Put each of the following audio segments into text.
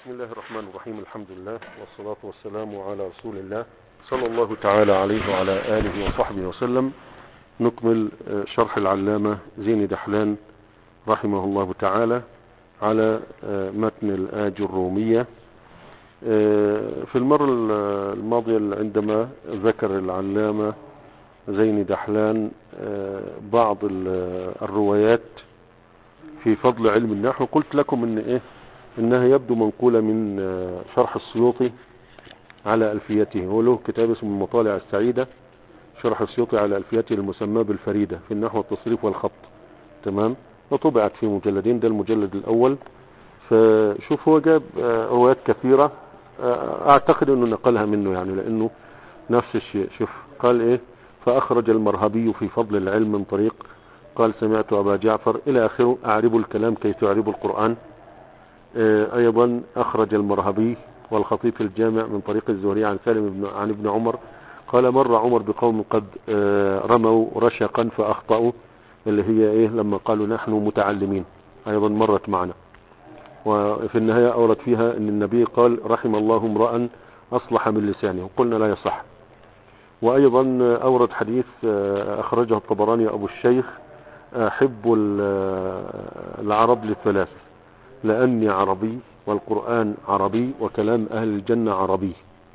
بسم الله الرحمن الرحيم الحمد لله والصلاة والسلام على رسول الله صلى الله تعالى عليه وعلى آله وصحبه وسلم نكمل شرح العلامة زين دحلان رحمه الله تعالى على متن الآج الرومية في المرة الماضية عندما ذكر العلامة زين دحلان بعض الروايات في فضل علم النحو قلت لكم ان ايه انها يبدو منقولة من شرح السيوطي على الفيته هو له كتاب اسمه المطالع السعيدة شرح السيوطي على الفيته المسمى بالفريدة في النحو والتصريف والخط تمام وطبعت في مجلدين ده المجلد الاول فشوف هو جاب روايات كثيرة اعتقد انه نقلها منه يعني لانه نفس الشيء شوف قال ايه فاخرج المرهبي في فضل العلم من طريق قال سمعت ابا جعفر الى اخره اعرب الكلام كي تعرب القرآن ايضا اخرج المرهبي والخطيب في الجامع من طريق الزهري عن سالم بن عن ابن عمر قال مر عمر بقوم قد رموا رشقا فاخطأوا اللي هي ايه لما قالوا نحن متعلمين ايضا مرت معنا وفي النهاية اورد فيها ان النبي قال رحم الله امرأ اصلح من لسانه قلنا لا يصح وايضا اورد حديث اخرجه الطبراني ابو الشيخ احب العرب للثلاث لاني عربي والقرآن عربي وكلام اهل الجنة عربي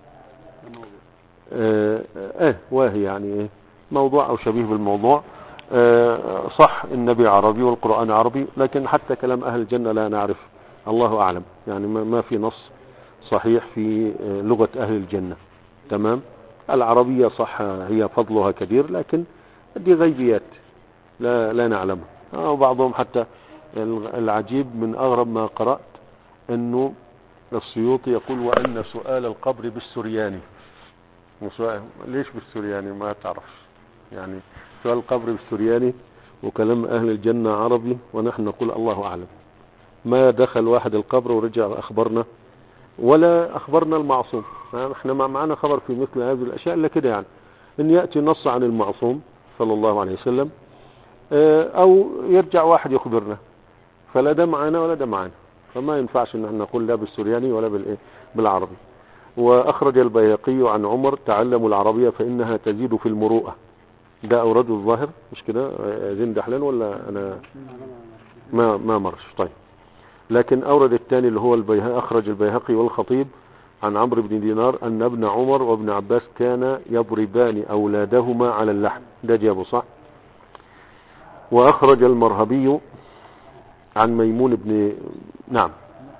اه, اه واهي يعني ايه موضوع او شبيه بالموضوع اه صح النبي عربي والقرآن عربي لكن حتى كلام اهل الجنة لا نعرف الله اعلم يعني ما في نص صحيح في لغة اهل الجنة تمام العربية صح هي فضلها كبير لكن دي غيبيات لا لا نعلمها وبعضهم حتى العجيب من اغرب ما قرأت انه السيوطي يقول وان سؤال القبر بالسرياني وسؤال ليش بالسرياني ما تعرفش يعني سؤال القبر بالسرياني وكلام اهل الجنة عربي ونحن نقول الله اعلم ما دخل واحد القبر ورجع اخبرنا ولا اخبرنا المعصوم احنا ما معنا خبر في مثل هذه الاشياء الا كده يعني ان يأتي نص عن المعصوم صلى الله عليه وسلم او يرجع واحد يخبرنا فلا ده معانا ولا ده معانا فما ينفعش ان احنا نقول لا بالسورياني ولا بالايه بالعربي واخرج البيهقي عن عمر تعلموا العربية فانها تزيد في المروءة ده اورده الظاهر مش كده زين دحلان ولا انا ما ما مرش طيب لكن اورد الثاني اللي هو البيهقي اخرج البيهقي والخطيب عن عمرو بن دينار ان ابن عمر وابن عباس كان يضربان اولادهما على اللحم ده جابه صح واخرج المرهبي عن ميمون بن نعم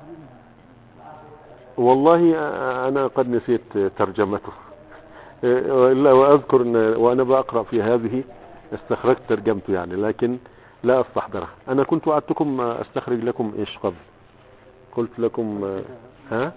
والله انا قد نسيت ترجمته الا واذكر ان وانا بقرا في هذه استخرجت ترجمته يعني لكن لا استحضرها انا كنت وعدتكم استخرج لكم ايش قبل قلت لكم ها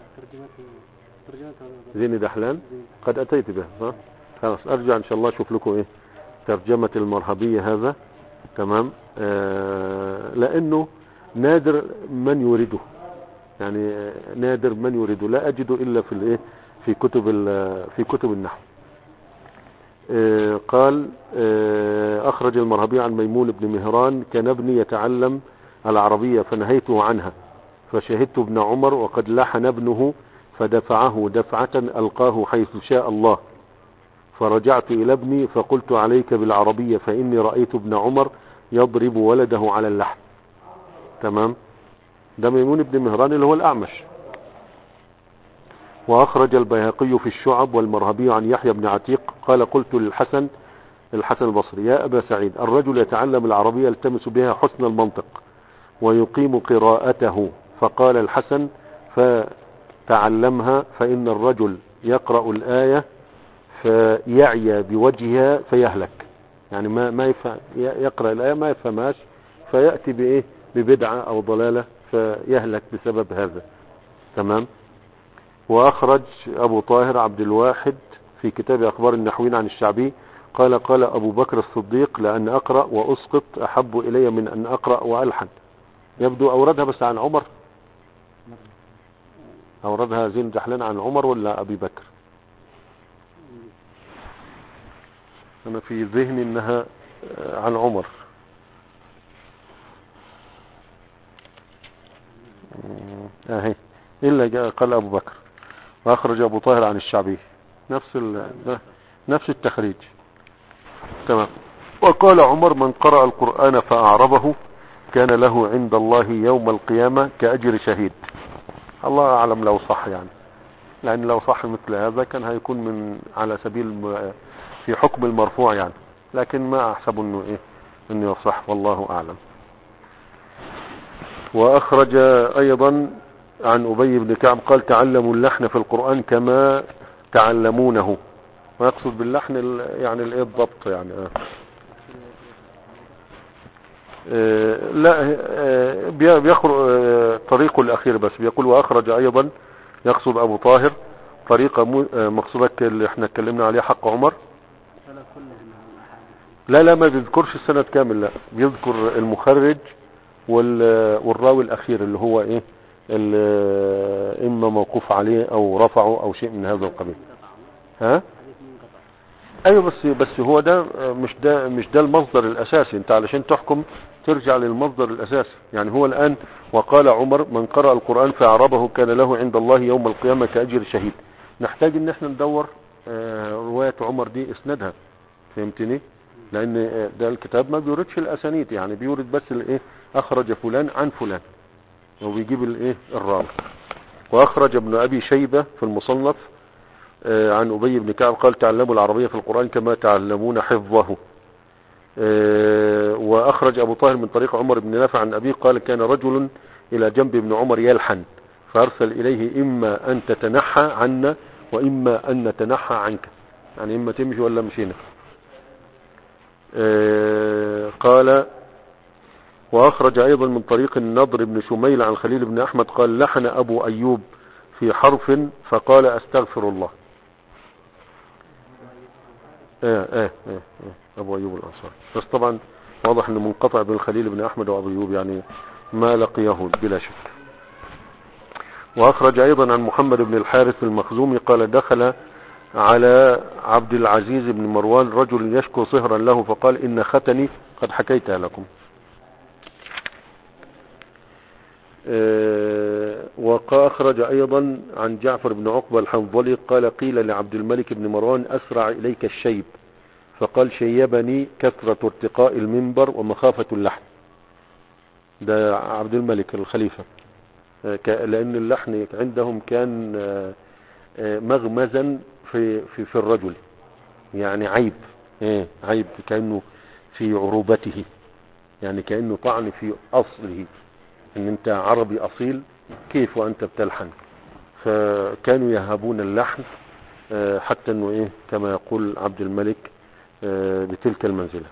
زين دحلان قد اتيت به ها خلاص ارجع ان شاء الله اشوف لكم ايه ترجمة المرهبية هذا تمام آه لانه نادر من يورده يعني نادر من يورده لا اجده الا في الايه في كتب في كتب النحو آه قال آه اخرج المرهبي عن ميمون بن مهران كان ابني يتعلم العربية فنهيته عنها فشهدت ابن عمر وقد لحن ابنه فدفعه دفعة القاه حيث شاء الله فرجعت الى ابني فقلت عليك بالعربية فاني رأيت ابن عمر يضرب ولده على اللحم تمام ده ميمون بن مهران اللي هو الاعمش واخرج البيهقي في الشعب والمرهبي عن يحيى بن عتيق قال قلت للحسن الحسن البصري يا ابا سعيد الرجل يتعلم العربية يلتمس بها حسن المنطق ويقيم قراءته فقال الحسن فتعلمها فان الرجل يقرأ الآية فيعيا بوجهها فيهلك يعني ما ما يفهم يقرأ الآية ما يفهمهاش فيأتي بإيه ببدعة أو ضلالة فيهلك بسبب هذا تمام وأخرج أبو طاهر عبد الواحد في كتاب أخبار النحوين عن الشعبي قال قال أبو بكر الصديق لأن أقرأ وأسقط أحب إلي من أن أقرأ وألحن يبدو أوردها بس عن عمر أوردها زين دحلان عن عمر ولا أبي بكر أنا في ذهني أنها عن عمر اهي إلا جاء قال أبو بكر وأخرج أبو طاهر عن الشعبي نفس ال... نفس التخريج تمام وقال عمر من قرأ القرآن فأعربه كان له عند الله يوم القيامة كأجر شهيد الله أعلم لو صح يعني لأن لو صح مثل هذا كان هيكون من على سبيل م- في حكم المرفوع يعني لكن ما أحسب أنه إيه أنه يصح والله أعلم وأخرج أيضا عن أبي بن كعب قال تعلموا اللحن في القرآن كما تعلمونه ويقصد باللحن ال- يعني الايه الضبط يعني آه. آه، لا آه، بي- بيخرج آه، طريقه الأخير بس بيقول وأخرج أيضا يقصد أبو طاهر طريقة مو- آه، مقصودك اللي احنا اتكلمنا عليها حق عمر لا لا ما بيذكرش السند كامل لا بيذكر المخرج وال- والراوي الأخير اللي هو ايه اللي اما موقوف عليه او رفعه او شيء من هذا القبيل ها ايوه بس بس هو ده مش ده مش ده المصدر الاساسي انت علشان تحكم ترجع للمصدر الاساسي يعني هو الان وقال عمر من قرأ القرآن فاعربه كان له عند الله يوم القيامة كأجر شهيد نحتاج ان احنا ندور آه، رواية عمر دي اسندها فهمتني لان آه، ده الكتاب ما بيوردش الاسانيد يعني بيورد بس الايه اخرج فلان عن فلان وبيجيب الايه الراوي واخرج ابن ابي شيبة في المصنف آه، عن أبي بن كعب قال تعلموا العربية في القرآن كما تعلمون حفظه آه، وأخرج أبو طاهر من طريق عمر بن نافع عن أبيه قال كان رجل إلى جنب ابن عمر يلحن فأرسل إليه إما أن تتنحى عنا وإما أن نتنحى عنك يعني إما تمشي ولا مشينا آه، قال وأخرج أيضا من طريق النضر بن شميل عن خليل بن أحمد قال لحن أبو أيوب في حرف فقال أستغفر الله ايه ايه ايه ايه ابو ايوب الانصاري بس طبعا واضح انه منقطع بين خليل بن احمد وابو ايوب يعني ما لقيه بلا شك واخرج ايضا عن محمد بن الحارث المخزومي قال دخل على عبد العزيز بن مروان رجل يشكو صهرا له فقال ان ختني قد حكيتها لكم آه، وأخرج أيضا عن جعفر بن عقبة الحنظلي قال قيل لعبد الملك بن مروان أسرع إليك الشيب فقال شيبني كثرة ارتقاء المنبر ومخافة اللحن ده عبد الملك الخليفة آه، ك- لأن اللحن عندهم كان آه، آه، مغمزا في, في, في الرجل يعني عيب إيه، عيب كأنه في عروبته يعني كأنه طعن في أصله ان انت عربي اصيل كيف وانت بتلحن فكانوا يهابون اللحن آه، حتى انه ايه كما يقول عبد الملك آه، بتلك المنزلة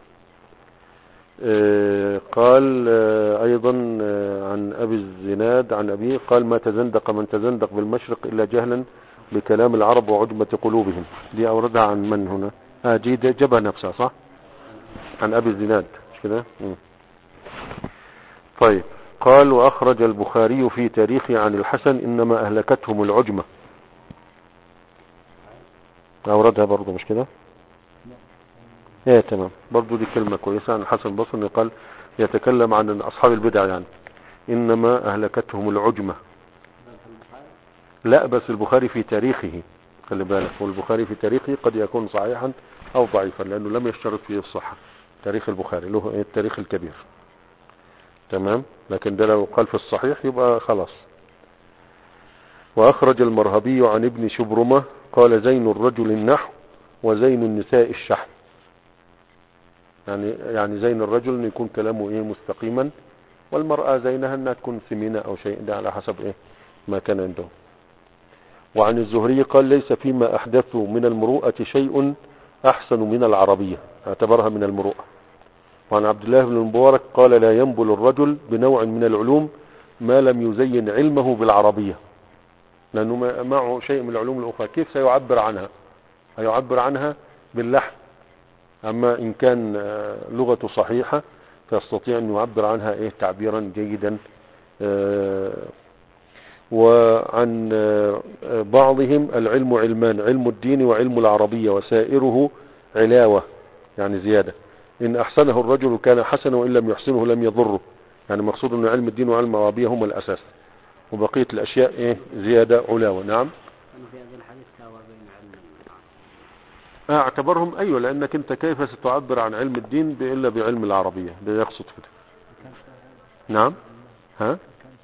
آه، قال آه، ايضا آه، عن ابي الزناد عن ابيه قال ما تزندق من تزندق بالمشرق الا جهلا بكلام العرب وعجمة قلوبهم دي اوردها عن من هنا اه دي دي جابها نفسها صح عن ابي الزناد مش كده مم. طيب قال وأخرج البخاري في تاريخه عن الحسن إنما أهلكتهم العجمة أوردها برضو مش كده ايه تمام برضو دي كلمة كويسة عن الحسن البصري إنه قال يتكلم عن أصحاب البدع يعني إنما أهلكتهم العجمة لا بس البخاري في تاريخه خلي بالك والبخاري في تاريخه قد يكون صحيحا أو ضعيفا لأنه لم يشترط فيه الصحة تاريخ البخاري له إيه التاريخ الكبير تمام لكن ده لو قال في الصحيح يبقى خلاص وأخرج المرهبي عن ابن شبرمة قال زين الرجل النحو وزين النساء الشحن يعني يعني زين الرجل ان يكون كلامه ايه مستقيما والمرأة زينها انها تكون سمينة او شيء ده على حسب ايه ما كان عنده وعن الزهري قال ليس فيما احدثوا من المروءة شيء احسن من العربية اعتبرها من المروءة وعن عبد الله بن المبارك قال لا ينبل الرجل بنوع من العلوم ما لم يزين علمه بالعربية لأنه ما- معه شيء من العلوم الأخرى كيف سيعبر عنها هيعبر عنها باللحن أما إن كان آه، لغته صحيحة فيستطيع أن يعبر عنها إيه تعبيرا جيدا آه، وعن آه، آه، بعضهم العلم علمان علم الدين وعلم العربية وسائره علاوة يعني زيادة إن أحسنه الرجل كان حسنا وإن لم يحسنه لم يضره يعني مقصود أن علم الدين وعلم العربية هما الأساس وبقية الأشياء إيه زيادة علاوة نعم أنه في هذا الحديث ساوى بين علم العرب اعتبرهم أيوة لأنك أنت كيف ستعبر عن علم الدين إلا بعلم العربية ده يقصد كده نعم ها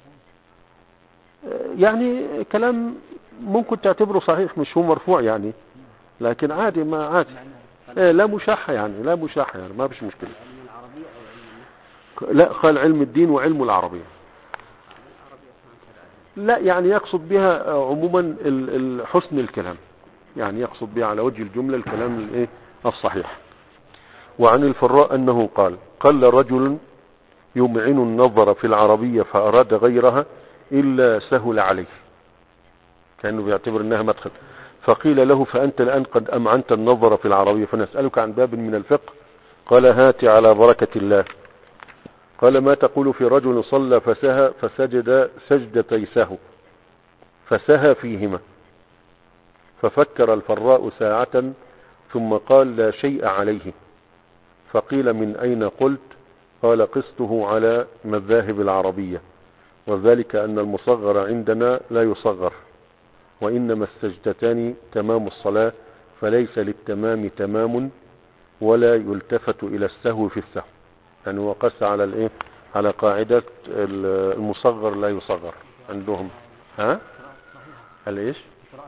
يعني كلام ممكن تعتبره صحيح مش هو مرفوع يعني لكن عادي ما عادي إيه لا مشاحة يعني لا مشاحة يعني ما فيش مشكلة علم العربية أو علم لا قال علم الدين وعلم العربية العربية اسمها كذا لا يعني يقصد بها آه، عموما ال- ال- حسن الكلام يعني يقصد بها على وجه الجملة الكلام الايه الصحيح وعن الفراء أنه قال قال رجل يمعن النظر في العربية فأراد غيرها إلا سهل عليه كأنه بيعتبر أنها مدخل فقيل له فأنت الآن قد أمعنت النظر في العربية فنسألك عن باب من الفقه قال هات على بركة الله قال ما تقول في رجل صلى فسهى فسجد سجدتي سهو فسهى فيهما ففكر الفراء ساعة ثم قال لا شيء عليه فقيل من أين قلت قال قسته على مذاهب العربية وذلك أن المصغر عندنا لا يصغر وإنما السجدتان تمام الصلاة فليس للتمام تمام ولا يلتفت إلى السهو في السهو يعني هو قس على الايه على قاعدة ال- المصغر لا يصغر عندهم ها هل ايش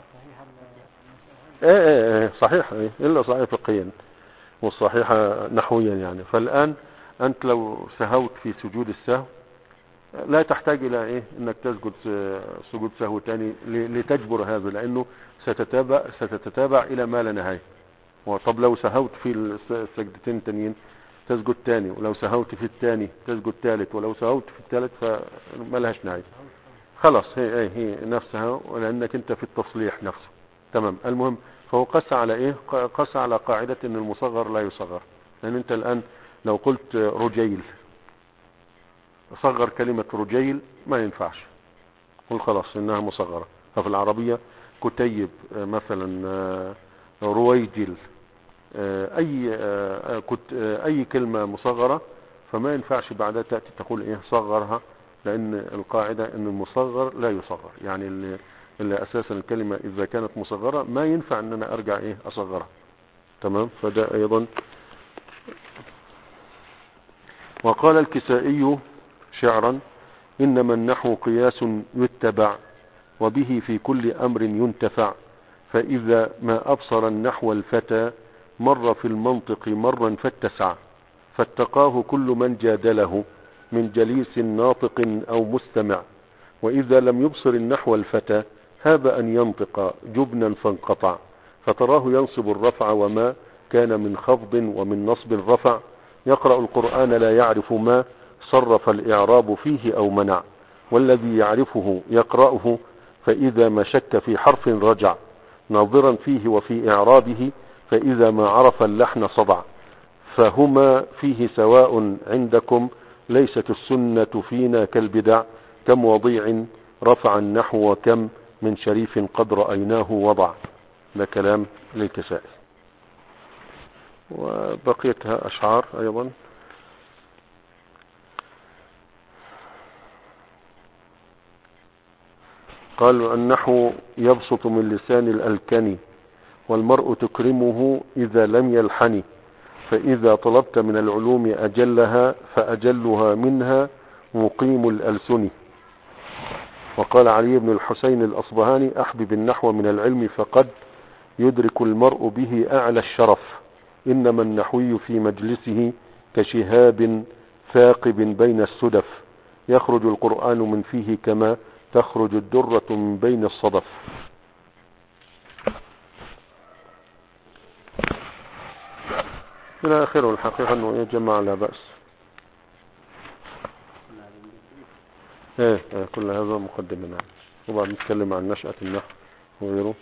ايه ايه ايه صحيح ايه الا صحيح فقهيا والصحيحة نحويا يعني فالان انت لو سهوت في سجود السهو لا تحتاج الى ايه انك تسجد س- سجود سهو تاني ل- لتجبر هذا لانه ستتابع ستتتابع الى ما لا نهايه وطب لو سهوت في الس- السجدتين التانيين تسجد تاني ولو سهوت في الثاني تسجد ثالث ولو سهوت في الثالث فما لهاش نهايه خلاص هي هي, هي نفسها ولانك انت في التصليح نفسه تمام المهم فهو قس على ايه ق- قس على قاعده ان المصغر لا يصغر لان انت الان لو قلت رجيل صغر كلمه رجيل ما ينفعش قل خلاص انها مصغره ففي العربيه كتيب آه، مثلا آه، رويجل آه، اي آه، آه، كت- آه، اي كلمة مصغرة فما ينفعش بعدها تأتي تقول ايه صغرها لان القاعدة ان المصغر لا يصغر يعني اللي, اللي اساسا الكلمة اذا كانت مصغرة ما ينفع ان انا ارجع ايه اصغرها تمام فده ايضا وقال الكسائي شعرا انما النحو قياس يتبع وبه في كل امر ينتفع فاذا ما ابصر النحو الفتى مر في المنطق مرا فاتسع فاتقاه كل من جادله من جليس ناطق او مستمع واذا لم يبصر النحو الفتى هاب ان ينطق جبنا فانقطع فتراه ينصب الرفع وما كان من خفض ومن نصب رفع يقرأ القرآن لا يعرف ما صرف الإعراب فيه أو منع والذي يعرفه يقرأه فإذا ما شك في حرف رجع ناظرا فيه وفي إعرابه فإذا ما عرف اللحن صدع فهما فيه سواء عندكم ليست السنة فينا كالبدع كم وضيع رفع النحو وكم من شريف قد رأيناه وضع ده كلام للكسائي وبقيتها أشعار أيضا قالوا النحو يبسط من لسان الألكن والمرء تكرمه إذا لم يلحن فإذا طلبت من العلوم أجلها فأجلها منها مقيم الألسن وقال علي بن الحسين الأصبهاني أحبب النحو من العلم فقد يدرك المرء به أعلى الشرف إنما النحوي في مجلسه كشهاب ثاقب بين السدف يخرج القرآن من فيه كما تخرج الدرة من بين الصدف إلى آخره الحقيقة أنه يا جماعة لا بأس إيه إيه كل هذا مقدمة نعم وبعد نتكلم عن نشأة النحو وغيره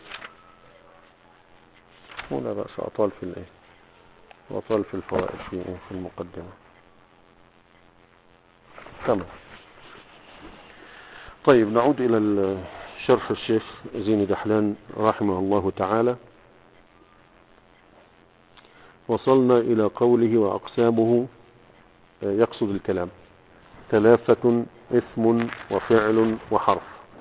ولا بأس أطال في الإيه وأطال في الفوائد في إيه في المقدمة تمام طيب نعود إلى ال- شرح الشيخ زين دحلان رحمه الله تعالى وصلنا إلى قوله وأقسامه آه، يقصد الكلام ثلاثة اسم وفعل وحرف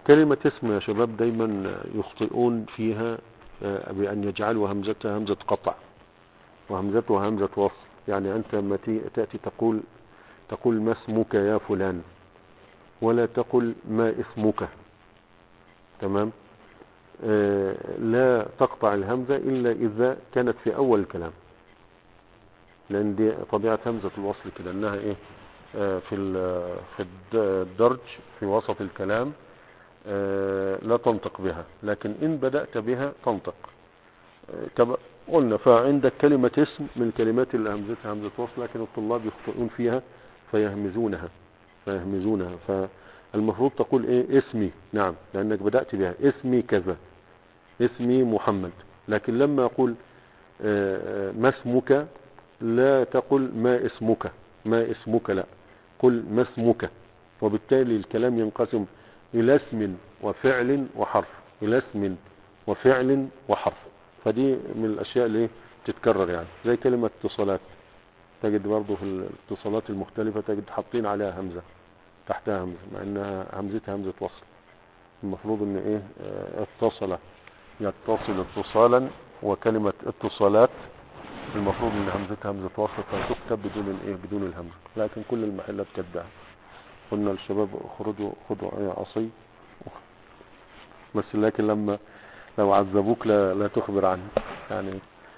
كلمة اسم يا شباب دايما يخطئون فيها آه، بأن يجعلوا همزتها همزة قطع وهمزتها همزة وصل يعني أنت لما تي- تأتي تقول تقول ما اسمك يا فلان ولا تقل ما اسمك تمام آه، لا تقطع الهمزة إلا إذا كانت في أول الكلام لأن دي طبيعة همزة الوصل كده أنها إيه آه، في ال- في الد- الدرج في وسط الكلام آه، لا تنطق بها لكن إن بدأت بها تنطق آه، كما قلنا فعندك كلمة اسم من الكلمات اللي همزتها همزة وصل لكن الطلاب يخطئون فيها فيهمزونها فيهمزونها فالمفروض تقول ايه اسمي نعم لانك بدأت بها اسمي كذا اسمي محمد لكن لما اقول آه، آه، ما اسمك لا تقل ما اسمك ما اسمك لا قل ما اسمك وبالتالي الكلام ينقسم الى اسم وفعل وحرف الى اسم وفعل وحرف فدي من الاشياء اللي تتكرر يعني زي كلمة اتصالات تجد برضه في الاتصالات المختلفة تجد حاطين عليها همزة تحتها همزة مع انها همزتها همزة وصل المفروض ان ايه آه، اتصل يتصل اتصالا وكلمة اتصالات المفروض ان همزتها همزة وصل فتكتب بدون الايه بدون الهمزة لكن كل المحلات كدها قلنا للشباب خرجوا خدوا ايه عصي بس لكن لما لو عذبوك لا, لا تخبر عنه يعني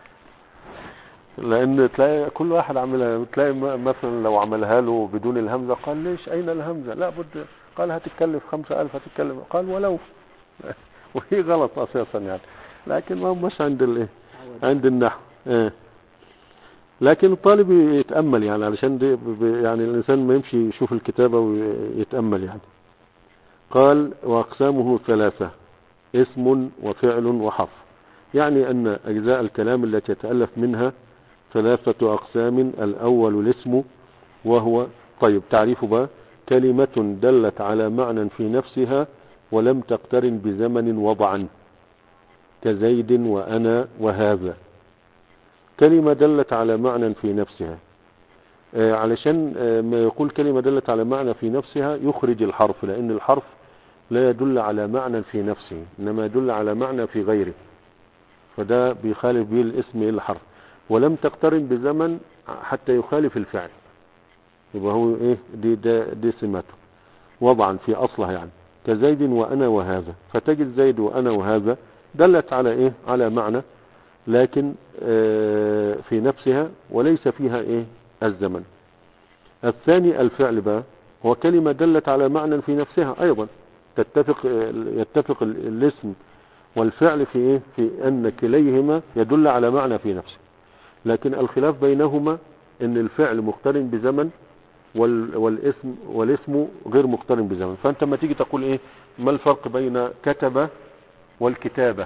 لان تلاقي كل واحد عملها تلاقي م- مثلا لو عملها له بدون الهمزة قال ليش اين الهمزة لا بد قال هتتكلف خمسة الف هتتكلف قال ولو وهي غلط اساسا يعني لكن ما مش عند الايه عند النحو ايه لكن الطالب يتأمل يعني علشان دي ب- ب- يعني الإنسان ما يمشي يشوف الكتابة ويتأمل يعني قال وأقسامه ثلاثة اسم وفعل وحرف يعني أن أجزاء الكلام التي يتألف منها ثلاثة أقسام الأول الاسم وهو طيب تعريف بقى كلمة دلت على معنى في نفسها ولم تقترن بزمن وضعا كزيد وأنا وهذا كلمة دلت على معنى في نفسها آه، علشان آه، ما يقول كلمة دلت على معنى في نفسها يخرج الحرف لأن الحرف لا يدل على معنى في نفسه إنما يدل على معنى في غيره فده بيخالف به الاسم إلى الحرف ولم تقترن بزمن حتى يخالف الفعل يبقى هو ايه دي ده دي سماته وضعا في اصلها يعني كزيد وانا وهذا فتجد زيد وانا وهذا دلت على ايه على معنى لكن آه، في نفسها وليس فيها ايه الزمن الثاني الفعل بقى هو كلمة دلت على معنى في نفسها ايضا تتفق آه، يتفق ال- الاسم والفعل في ايه في ان كليهما يدل على معنى في نفسه لكن الخلاف بينهما ان الفعل مقترن بزمن وال والاسم والاسم غير مقترن بزمن فانت لما تيجي تقول ايه ما الفرق بين كتب والكتابة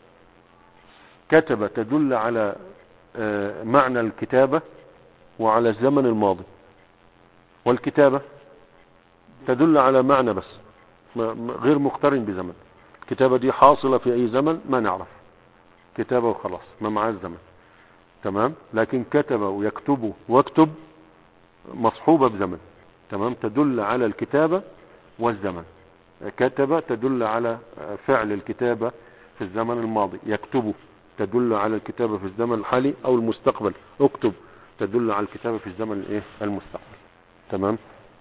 كتب تدل على آه، معنى الكتابة وعلى الزمن الماضي والكتابة تدل على معنى بس ما- ما- غير مقترن بزمن الكتابة دي حاصلة في اي زمن ما نعرف كتابة وخلاص ما معاه الزمن تمام لكن كتب ويكتب واكتب مصحوبة بزمن تمام تدل على الكتابة والزمن كتب تدل على فعل الكتابة في الزمن الماضي يكتب تدل على الكتابة في الزمن الحالي او المستقبل اكتب تدل على الكتابة في الزمن الايه المستقبل تمام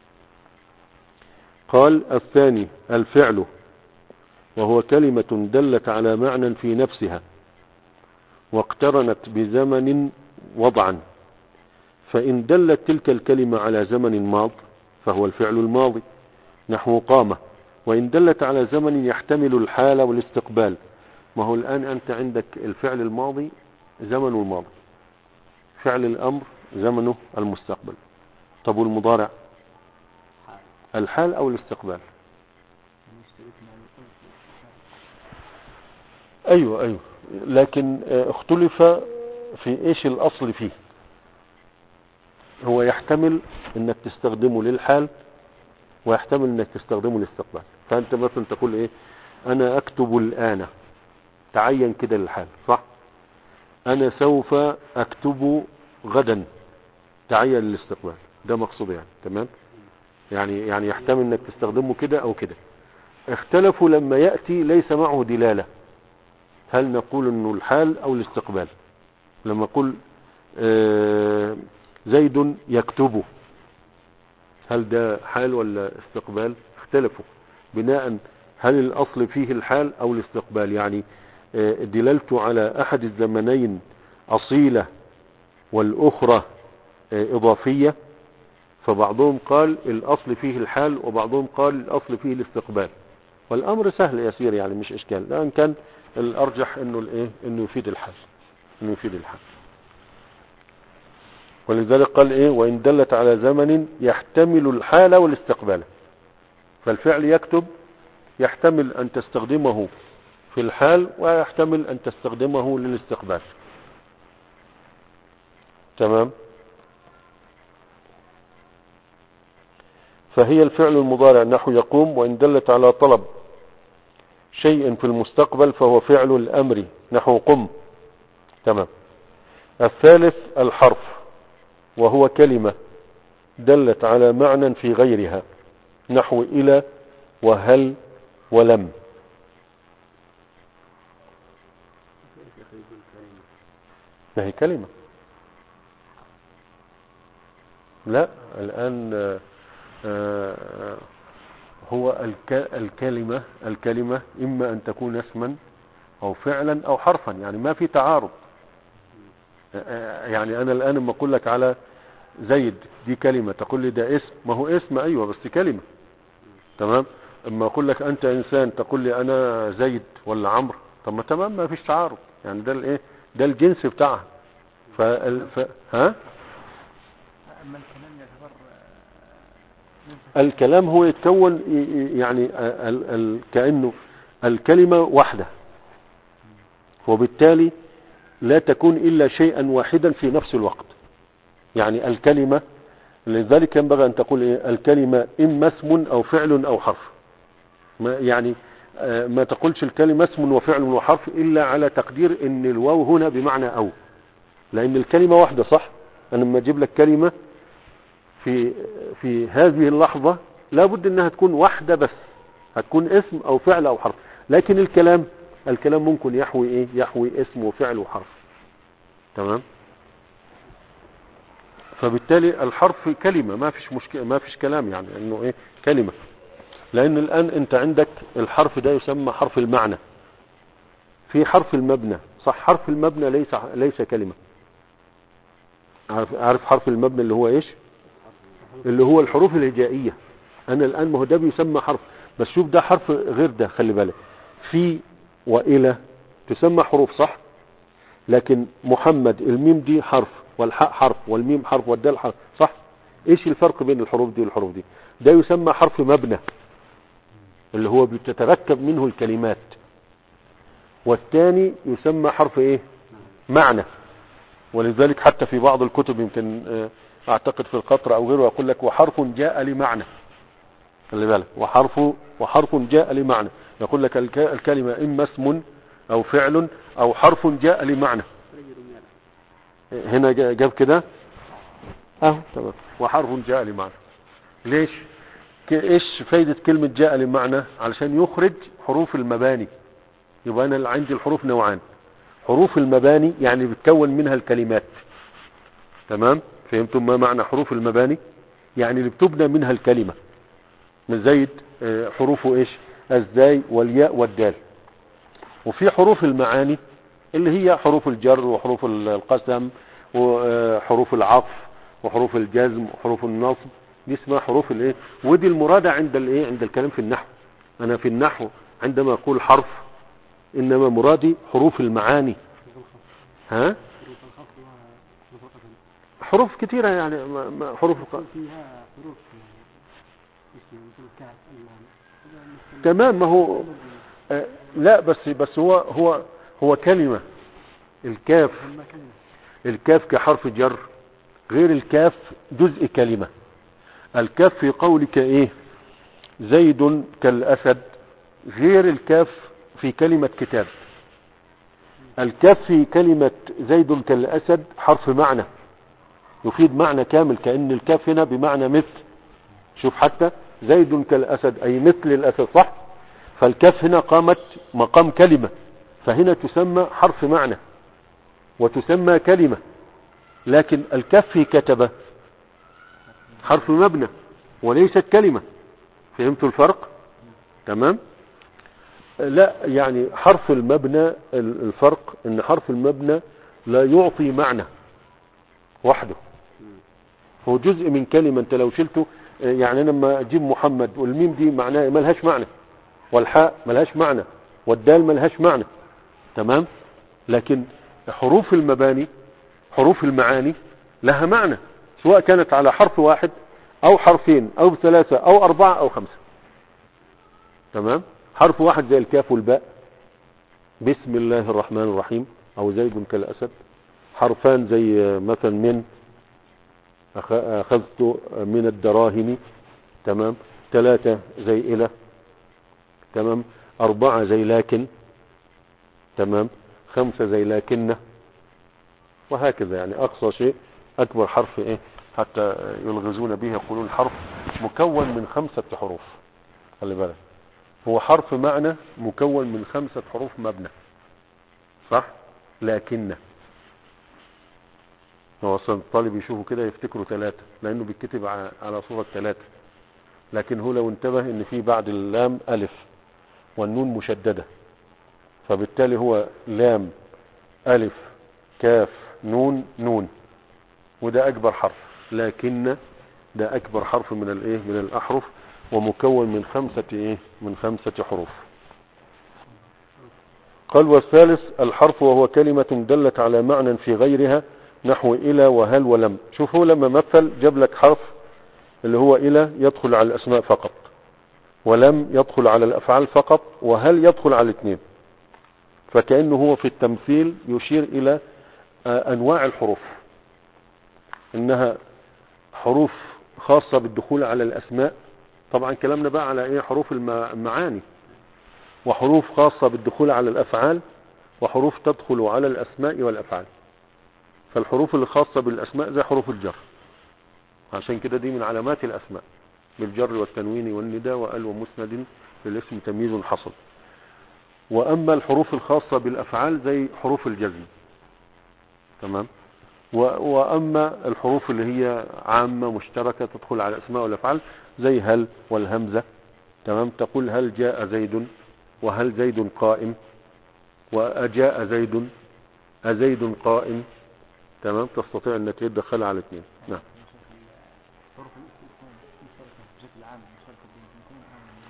قال الثاني الفعل وهو كلمة دلت على معنى في نفسها واقترنت بزمن وضعا فإن دلت تلك الكلمة على زمن ماض فهو الفعل الماضي نحو قامة وإن دلت على زمن يحتمل الحال والاستقبال ما هو الآن أنت عندك الفعل الماضي زمنه الماضي فعل الأمر زمنه المستقبل طب والمضارع الحال أو الاستقبال أيوة أيوة لكن آه، اختلف في إيش الأصل فيه هو يحتمل انك تستخدمه للحال ويحتمل انك تستخدمه للاستقبال فانت مثلا تقول ايه انا اكتب الان تعين كده للحال صح انا سوف اكتب غدا تعين للاستقبال ده مقصود يعني تمام يعني يعني يحتمل انك تستخدمه كده او كده اختلفوا لما يأتي ليس معه دلالة هل نقول انه الحال او الاستقبال لما قل آه، زيد يكتبه هل ده حال ولا استقبال اختلفوا بناء هل الاصل فيه الحال او الاستقبال يعني آه، دلالته على احد الزمنين اصيلة والاخرى آه، اضافية فبعضهم قال الاصل فيه الحال وبعضهم قال الاصل فيه الاستقبال والامر سهل يسير يعني مش اشكال لان كان الارجح انه الايه انه يفيد الحال انه يفيد الحال ولذلك قال ايه وان دلت على زمن يحتمل الحال والاستقبال فالفعل يكتب يحتمل ان تستخدمه في الحال ويحتمل ان تستخدمه للاستقبال تمام فهي الفعل المضارع نحو يقوم وإن دلت على طلب شيء في المستقبل فهو فعل الأمر نحو قم تمام الثالث الحرف وهو كلمة دلت على معنى في غيرها نحو إلى وهل ولم كيف يخرج الكلمة ما هي كلمة لا الآن آه، آه، هو الك- الكلمة الكلمة إما أن تكون اسما أو فعلا أو حرفا يعني ما في تعارض آه، يعني أنا الآن لما أقول لك على زيد دي كلمة تقول لي ده اسم ما هو اسم أيوة بس كلمة تمام اما اقول لك انت انسان تقول لي انا زيد ولا عمرو طب ما تمام ما فيش تعارض يعني ده الايه ده الجنس بتاعها فال... ف... ها أما الكلام يعتبر آه، منفصل. الكلام هو يتكون ي- ي- يعني ال... ال... كأنه الكلمة واحدة وبالتالي لا تكون إلا شيئا واحدا في نفس الوقت يعني الكلمة لذلك ينبغي أن تقول إيه؟ الكلمة إما اسم أو فعل أو حرف ما يعني آه، ما تقولش الكلمة اسم وفعل وحرف إلا على تقدير أن الواو هنا بمعنى أو لأن الكلمة واحدة صح أنا لما أجيب لك كلمة في في هذه اللحظة لابد أنها تكون واحدة بس هتكون اسم أو فعل أو حرف لكن الكلام الكلام ممكن يحوي إيه يحوي اسم وفعل وحرف تمام فبالتالي الحرف كلمة ما فيش مشكلة ما فيش كلام يعني انه ايه كلمة لان الان انت عندك الحرف ده يسمى حرف المعنى في حرف المبنى صح حرف المبنى ليس ليس كلمة عارف عارف حرف المبنى اللي هو ايش اللي هو الحروف الهجائية انا الان ما هو ده بيسمى حرف بس شوف ده حرف غير ده خلي بالك في والى تسمى حروف صح لكن محمد الميم دي حرف والحاء حرف والميم حرف والدال حرف صح ايش الفرق بين الحروف دي والحروف دي ده يسمى حرف مبنى اللي هو بتتركب منه الكلمات والثاني يسمى حرف ايه معنى ولذلك حتى في بعض الكتب يمكن آه، اعتقد في القطر او غيره يقول لك وحرف جاء لمعنى خلي بالك وحرف وحرف جاء لمعنى يقول لك الك- الكلمة اما اسم او فعل او حرف جاء لمعنى رجل يلا هنا جا- جاب كده اهو تمام وحرف جاء لمعنى ليش ك- ايش فايدة كلمة جاء لمعنى علشان يخرج حروف المباني يبقى انا عندي الحروف نوعان حروف المباني يعني بتكون منها الكلمات تمام فهمتم ما معنى حروف المباني يعني اللي بتبنى منها الكلمة من زيد آه، حروفه ايش الزاي والياء والدال وفي حروف المعاني اللي هي حروف الجر وحروف ال- القسم وحروف العطف وحروف الجزم وحروف النصب دي اسمها حروف الايه ودي المرادة عند الايه عند الكلام في النحو انا في النحو عندما اقول حرف انما مرادي حروف المعاني ها حروف الخفض ومفرقة حروف كثيرة يعني ما- ما- حروف الق- فيها حروف اسم مثل الكاف اللام هذا مثل- تمام ما هو آه، لا بس بس هو هو هو كلمة الكاف ثم كلمة الكاف كحرف جر غير الكاف جزء كلمة الكاف في قولك ايه زيد كالأسد غير الكاف في كلمة كتاب الكاف في كلمة زيد كالأسد حرف معنى يفيد معنى كامل كأن الكاف هنا بمعنى مثل شوف حتى زيد كالأسد أي مثل الأسد صح فالكاف هنا قامت مقام كلمة فهنا تسمى حرف معنى وتسمى كلمة لكن الكاف في كتبة حرف مبنى وليست كلمة فهمتوا الفرق تمام لا يعني حرف المبنى الفرق ان حرف المبنى لا يعطي معنى وحده هو جزء من كلمة انت لو شلته يعني أنا لما اجيب محمد والميم دي معناه ملهاش معنى والحاء ملهاش معنى والدال ملهاش معنى تمام لكن حروف المباني حروف المعاني لها معنى سواء كانت على حرف واحد او حرفين او ثلاثة او اربعة او خمسة تمام حرف واحد زي الكاف والباء بسم الله الرحمن الرحيم او زيد كالاسد حرفان زي مثلا من أخ- اخذت من الدراهم تمام ثلاثة زي الى تمام اربعة زي لكن تمام خمسة زي لكنه وهكذا يعني اقصى شيء اكبر حرف ايه حتى يلغزون به يقولون حرف مكون من خمسة حروف خلي بالك هو حرف معنى مكون من خمسة حروف مبنى صح لكن هو اصلا الطالب يشوفه كده يفتكروا ثلاثة لانه بيتكتب ع- على صورة ثلاثة لكن هو لو انتبه ان في بعد اللام الف والنون مشددة فبالتالي هو لام الف كاف نون نون وده اكبر حرف لكن ده اكبر حرف من الايه من الاحرف ومكون من خمسة ايه من خمسة حروف قال والثالث الحرف وهو كلمة دلت على معنى في غيرها نحو إلى وهل ولم شوفوا لما مثل جاب لك حرف اللي هو إلى يدخل على الأسماء فقط ولم يدخل على الأفعال فقط وهل يدخل على الاثنين فكأنه هو في التمثيل يشير إلى آه، أنواع الحروف إنها حروف خاصة بالدخول على الأسماء طبعا كلامنا بقى على إيه حروف الم- المعاني وحروف خاصة بالدخول على الأفعال وحروف تدخل على الأسماء والأفعال فالحروف الخاصة بالأسماء زي حروف الجر عشان كده دي من علامات الأسماء بالجر والتنوين والندى وأل ومسند للاسم تمييز حصل وأما الحروف الخاصة بالأفعال زي حروف الجزم تمام و- وأما الحروف اللي هي عامة مشتركة تدخل على الأسماء والأفعال زي هل والهمزة تمام تقول هل جاء زيد وهل زيد قائم وأجاء زيد أزيد قائم تمام تستطيع أنك تدخلها على اثنين نعم حروف الاستثناء مشتركة بشكل عام مشتركة بين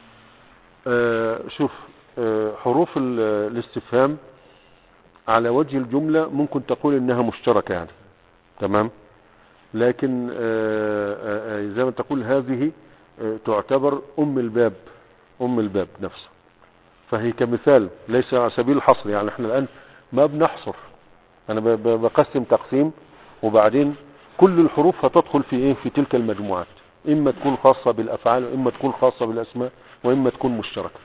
آه شوف آه حروف ال- الاستفهام على وجه الجملة ممكن تقول انها مشتركة يعني تمام لكن آه آه آه، زي ما تقول هذه آه تعتبر ام الباب ام الباب نفسه فهي كمثال ليس على سبيل الحصر يعني احنا الان ما بنحصر انا ب- ب- بقسم تقسيم وبعدين كل الحروف هتدخل في ايه في تلك المجموعات اما تكون خاصة بالافعال واما تكون خاصة بالاسماء واما تكون مشتركة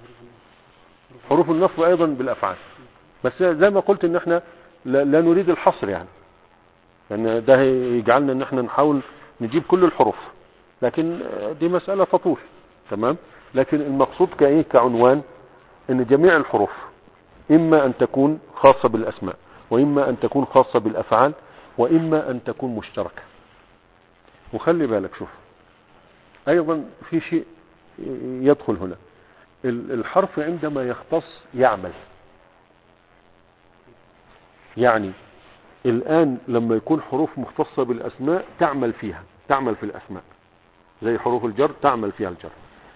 حروف النصب ايضا بالافعال بس زي ما قلت ان احنا لا, لا نريد الحصر يعني لان ده يجعلنا ان احنا نحاول نجيب كل الحروف لكن دي مسألة تطول تمام لكن المقصود كايه كعنوان ان جميع الحروف اما ان تكون خاصة بالاسماء واما ان تكون خاصة بالافعال واما ان تكون مشتركة وخلي بالك شوف ايضا في شيء يدخل هنا ال- الحرف عندما يختص يعمل يعني الآن لما يكون حروف مختصة بالأسماء تعمل فيها تعمل في الأسماء زي حروف الجر تعمل فيها الجر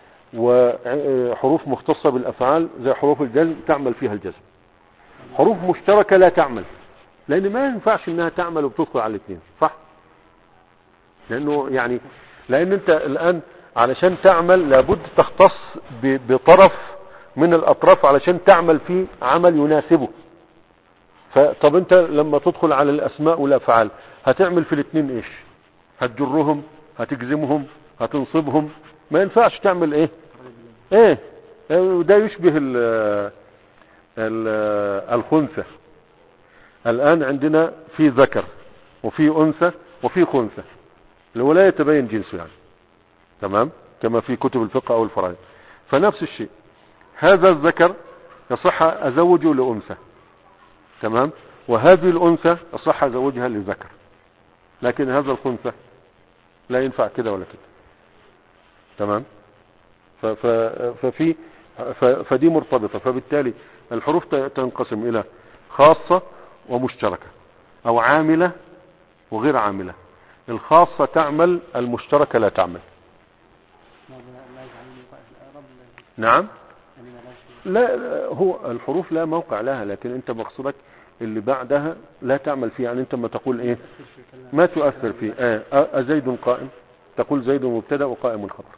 وحروف مختصة بالأفعال زي حروف الجزم تعمل فيها الجزم حروف مشتركة لا تعمل لأن ما ينفعش إنها تعمل وبتدخل على الاثنين صح لأنه يعني لأن أنت الآن علشان تعمل لابد تختص ب- بطرف من الأطراف علشان تعمل فيه عمل يناسبه فطب أنت لما تدخل على الأسماء والأفعال هتعمل في الاثنين إيش هتجرهم هتجزمهم هتنصبهم ما ينفعش تعمل إيه إيه وده يشبه ال ال الخنثى الآن عندنا في ذكر وفي أنثى وفي خنثى اللي هو لا يتبين جنسه يعني تمام كما في كتب الفقه او الفرائض فنفس الشيء هذا الذكر يصح ازوجه لانثى تمام وهذه الانثى يصح ازوجها لذكر لكن هذا الخنثى لا ينفع كده ولا كده تمام ف- ف- ففي ف- فدي مرتبطة فبالتالي الحروف ت- تنقسم الى خاصة ومشتركة او عاملة وغير عاملة الخاصة تعمل المشتركة لا تعمل لا لا يجعلني قائد الأعراب نعم يعني ما لا شيء لا لا، هو الحروف لا موقع لها لكن انت مقصودك اللي بعدها لا تعمل فيه يعني انت ما تقول ايه تأثير في الكلام ما تؤثر فيه آه آه، أزيد قائم تقول زيد مبتدا وقائم خبر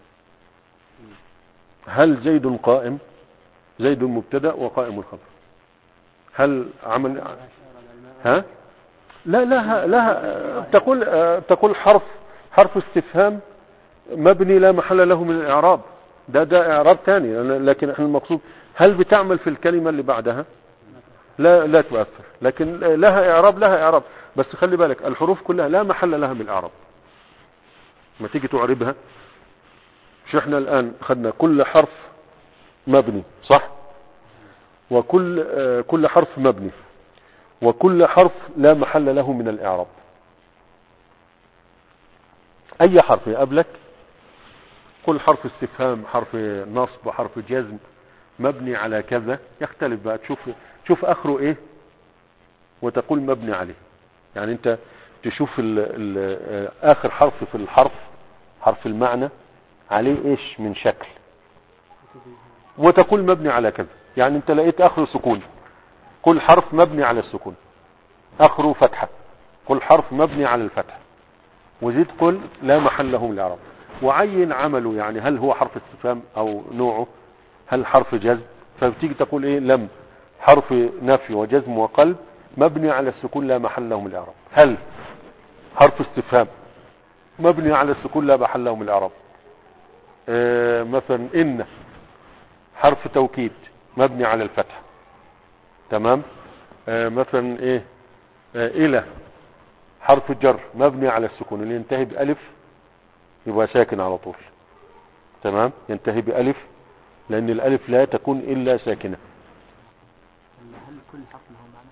هل زيد قائم زيد مبتدا وقائم خبر هل عمل لا شعر العلماء ها لا لها لها تقول آه، تقول حرف حرف استفهام مبني لا محل له من الاعراب ده ده اعراب ثاني لكن احنا المقصود هل بتعمل في الكلمه اللي بعدها لا لا تؤثر لكن لها اعراب لها اعراب بس خلي بالك الحروف كلها لا محل لها من الاعراب ما تيجي تعربها مش احنا الان خدنا كل حرف مبني صح وكل آه، كل حرف مبني وكل حرف لا محل له من الاعراب اي حرف يقابلك كل حرف استفهام حرف نصب حرف جزم مبني على كذا يختلف بقى تشوف تشوف اخره ايه وتقول مبني عليه يعني انت تشوف ال ال اخر حرف في الحرف حرف المعنى عليه ايش من شكل وتقول مبني على كذا يعني انت لقيت اخره سكون كل حرف مبني على السكون اخره فتحة كل حرف مبني على الفتحة وزيد قل لا محل له من الاعراب وعين عمله يعني هل هو حرف استفهام او نوعه هل حرف جزم فبتيجي تقول ايه لم حرف نفي وجزم وقلب مبني على السكون لا محل له من الاعراب هل حرف استفهام مبني على السكون لا محل له من الاعراب آه مثلا ان حرف توكيد مبني على الفتح تمام آه مثلا ايه آه الى حرف جر مبني على السكون اللي ينتهي بألف يبقى ساكن على طول تمام ينتهي بألف لأن الألف لا تكون إلا ساكنة هل كل حرف له معنى؟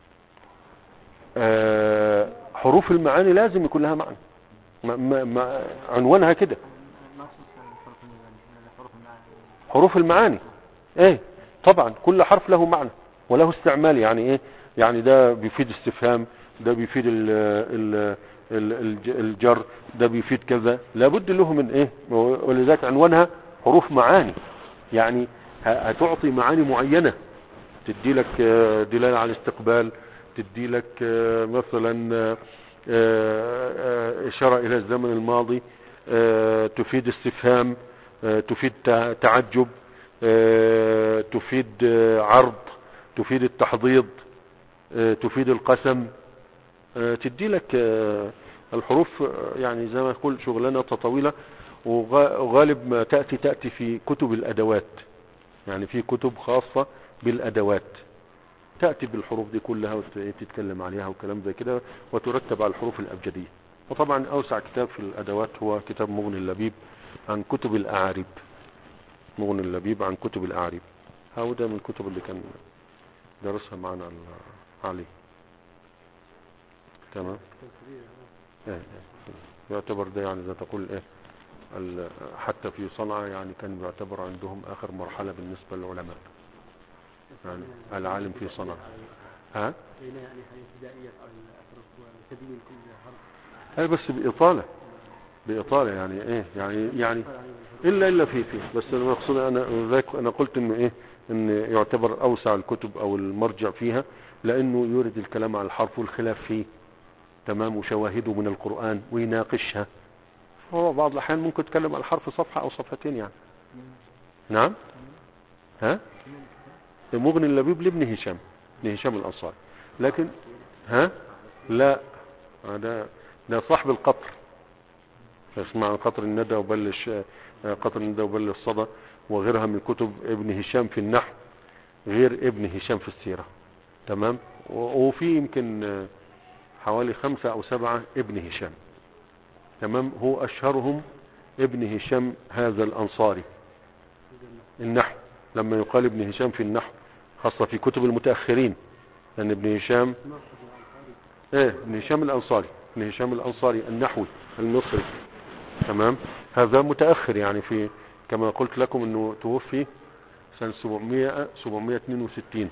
آه حروف المعاني لازم يكون لها معنى ما ما ما عنوانها كده ما خصوص الحروف المعنى الحروف المعنى حروف المعاني ايه طبعا كل حرف له معنى وله استعمال يعني ايه يعني ده بيفيد استفهام ده بيفيد ال ال ال- الج- الجر ده بيفيد كذا لابد له من ايه ولذلك عنوانها حروف معاني يعني ه- هتعطي معاني معينة تدي لك آه، دلالة على الاستقبال تدي لك آه، مثلا آه، آه، إشارة إلى الزمن الماضي آه، تفيد استفهام آه، تفيد تع- تعجب آه، تفيد آه، عرض تفيد التحضيض آه، تفيد القسم آه، تدي لك آه، الحروف آه، يعني زي ما يقول شغلانة طويلة وغا- وغالب ما تأتي تأتي في كتب الأدوات يعني في كتب خاصة بالأدوات تأتي بالحروف دي كلها وتتكلم عليها وكلام زي كده وترتب على الحروف الأبجدية وطبعا أوسع كتاب في الأدوات هو كتاب مغني اللبيب عن كتب الأعاريب مغني اللبيب عن كتب الأعاريب هو ده من الكتب اللي كان درسها معنا ال- علي تمام إيه، إيه. يعتبر ده يعني زي تقول ايه ال- حتى في صنعاء يعني كان يعتبر عندهم اخر مرحلة بالنسبة للعلماء يعني العالم في صنعاء ها بين يعني هذه ابتدائية على الأحرف وتدوين كل حرف هي بس بإطالة بإطالة يعني ايه يعني يعني الا الا في في بس انا مقصود انا ذاك انا قلت انه ايه ان يعتبر اوسع الكتب او المرجع فيها لانه يورد الكلام على الحرف والخلاف فيه تمام وشواهده من القرآن ويناقشها هو بعض الاحيان ممكن يتكلم على الحرف صفحة او صفحتين يعني نعم ها مغني اللبيب لابن هشام ابن هشام الانصاري لكن ها لا ده ده صاحب القطر اسمع قطر الندى وبلش قطر الندى وبلش الصدى وغيرها من كتب ابن هشام في النحو غير ابن هشام في السيرة تمام و- وفي يمكن حوالي خمسة او سبعة ابن هشام تمام هو اشهرهم ابن هشام هذا الانصاري النحو لما يقال ابن هشام في النحو خاصة في كتب المتأخرين لأن ابن هشام ايه ابن هشام الأنصاري ابن هشام الأنصاري النحوي المصري تمام هذا متأخر يعني في كما قلت لكم انه توفي سنة 700 762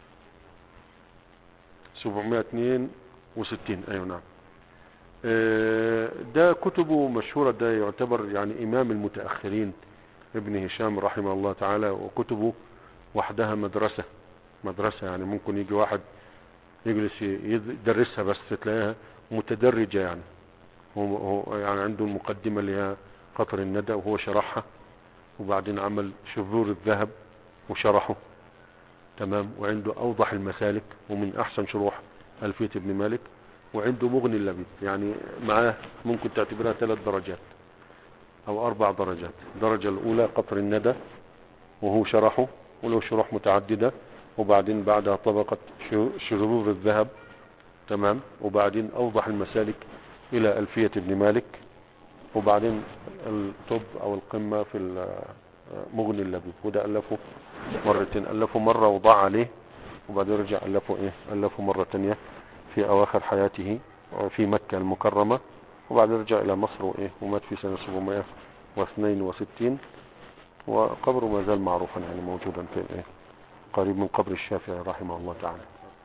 762 ايوه نعم آه، ده كتبه مشهورة ده يعتبر يعني امام المتأخرين ابن هشام رحمه الله تعالى وكتبه وحدها مدرسة مدرسة يعني ممكن يجي واحد يجلس يدرسها بس تلاقيها متدرجة يعني هو هو يعني عنده المقدمة اللي هي قطر الندى وهو شرحها وبعدين عمل شذور الذهب وشرحه تمام وعنده أوضح المسالك ومن أحسن شروح ألفية ابن مالك وعنده مغني اللبيب يعني معاه ممكن تعتبرها ثلاث درجات أو أربع درجات الدرجة الأولى قطر الندى وهو شرحه وله شروح متعددة وبعدين بعدها طبقة شو- شذور الذهب تمام وبعدين أوضح المسالك إلى ألفية ابن مالك وبعدين الطب أو القمة في ال- مغني اللبيب وده ألفه مرتين ألفه مرة وضاع عليه وبعدين رجع ألفه إيه ألفه مرة تانية في أواخر حياته في مكة المكرمة وبعدين رجع إلى مصر وإيه ومات في سنة 762 وقبره ما زال معروفا يعني موجودا في إيه قريب من قبر الشافعي رحمه الله تعالى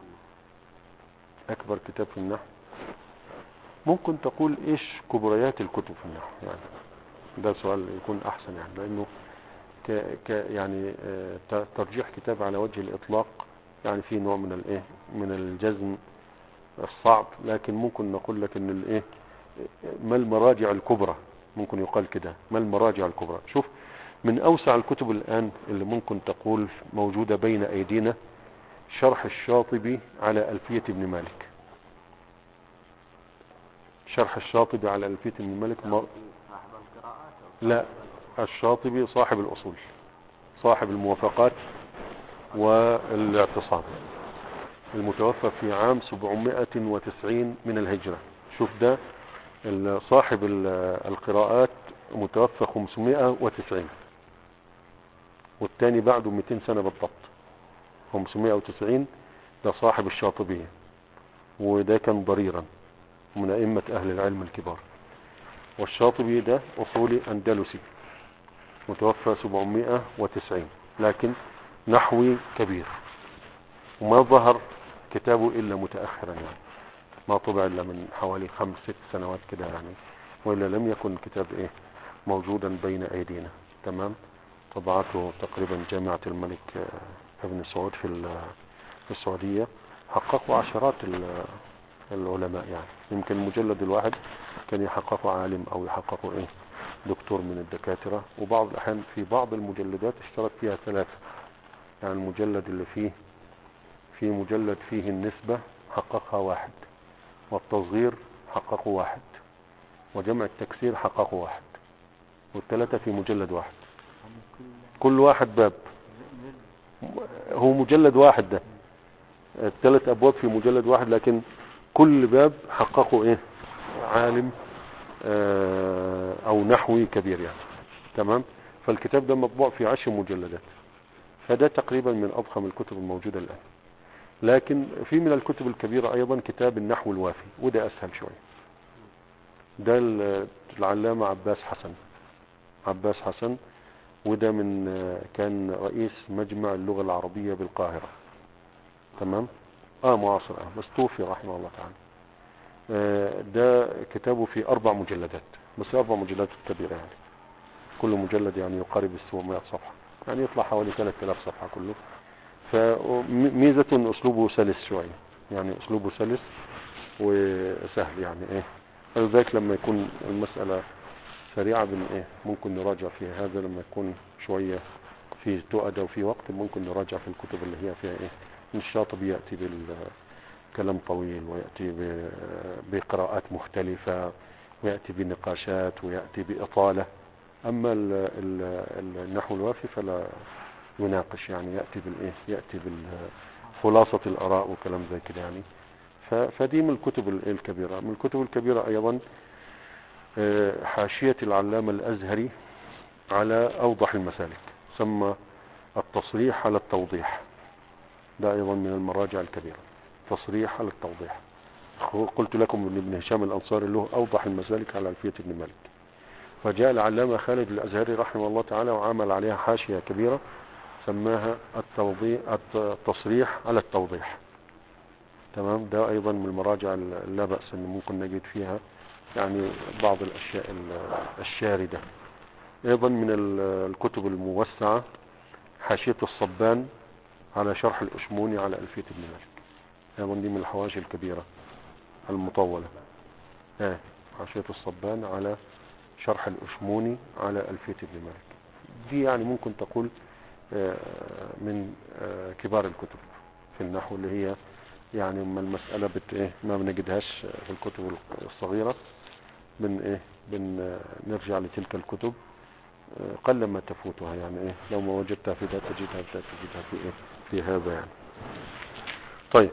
أكبر كتاب في النحو ممكن تقول إيش كبريات الكتب في النحو يعني ده سؤال يكون أحسن يعني لأنه ك ك يعني آه، ت- ترجيح كتاب على وجه الإطلاق يعني في نوع من الإيه من الجزم الصعب لكن ممكن نقول لك إن الإيه ما المراجع الكبرى ممكن يقال كده ما المراجع الكبرى شوف من أوسع الكتب الآن اللي ممكن تقول موجودة بين أيدينا شرح الشاطبي على ألفية ابن مالك شرح الشاطبي على ألفية ابن مالك مر... صاحب القراءات لا الشاطبي صاحب الأصول صاحب الموافقات والاعتصام المتوفى في عام 790 من الهجرة شوف ده ال- صاحب ال- القراءات متوفى 590 والتاني بعده 200 سنة بالضبط 590 ده صاحب الشاطبية وده كان ضريرا من أئمة أهل العلم الكبار والشاطبي ده أصولي أندلسي متوفى 790 لكن نحوي كبير وما ظهر كتابه إلا متأخرا يعني ما طبع إلا من حوالي خمس ست سنوات كده يعني وإلا لم يكن كتاب إيه موجودا بين أيدينا تمام طبعته تقريبا جامعة الملك آه، ابن سعود في ال- في السعودية حققوا عشرات ال- العلماء يعني يمكن المجلد الواحد كان يحققه عالم أو يحققه إيه دكتور من الدكاترة وبعض الأحيان في بعض المجلدات اشترك فيها ثلاثة يعني المجلد اللي فيه في مجلد فيه النسبة حققها واحد والتصغير حققه واحد وجمع التكسير حققه واحد والثلاثة في مجلد واحد هم كل كل واحد باب هو مجلد واحد ده الثلاث أبواب في مجلد واحد لكن كل باب حققه إيه عالم آه، أو نحوي كبير يعني تمام فالكتاب ده مطبوع في عشر مجلدات فده تقريبا من أضخم الكتب الموجودة الآن لكن في من الكتب الكبيرة أيضا كتاب النحو الوافي وده أسهل شوية ده ال- العلامة عباس حسن عباس حسن وده من آه، كان رئيس مجمع اللغة العربية بالقاهرة تمام اه معاصر اه بس توفي رحمه الله تعالى آه، ده كتابه في أربع مجلدات بس أربع مجلدات كبيرة يعني كل مجلد يعني يقارب ال 700 صفحة يعني يطلع حوالي 3000 صفحة كله فميزة إن أسلوبه سلس شوية يعني أسلوبه سلس وسهل يعني إيه ولذلك لما يكون المسألة سريعة بن إيه ممكن نراجع في هذا لما يكون شوية في تؤدى وفي وقت ممكن نراجع في الكتب اللي هي فيها إيه الشاطبي يأتي بالكلام طويل ويأتي ب- بقراءات مختلفة ويأتي بنقاشات ويأتي بإطالة أما ال ال ال النحو الوافي فلا يناقش يعني يأتي بالإيه يأتي بالخلاصة الآراء وكلام زي كده يعني ف- فدي من الكتب ال- الكبيرة من الكتب الكبيرة أيضا آه، حاشية العلامة الأزهري على أوضح المسالك سمى التصريح على التوضيح ده أيضا من المراجع الكبيرة تصريح على التوضيح قلت لكم ان ابن هشام الأنصاري له أوضح المسالك على ألفية ابن مالك فجاء العلامة خالد الأزهري رحمه الله تعالى وعمل عليها حاشية كبيرة سماها التوضيح التصريح على التوضيح تمام ده أيضا من المراجع لا بأس أن ممكن نجد فيها يعني بعض الأشياء الشاردة أيضا من الكتب الموسعة حاشية الصبان على شرح الأشموني على ألفية ابن مالك أيضا دي من الحواشي الكبيرة المطولة آه حاشية الصبان على شرح الأشموني على ألفية ابن مالك دي يعني ممكن تقول آه من آه كبار الكتب في النحو اللي هي يعني ما المسألة بت إيه ما بنجدهاش في الكتب الصغيرة بن إيه بن نرجع لتلك الكتب قل ما تفوتها يعني إيه لو ما وجدتها في ذا تجدها في ذا تجدها في إيه في هذا يعني طيب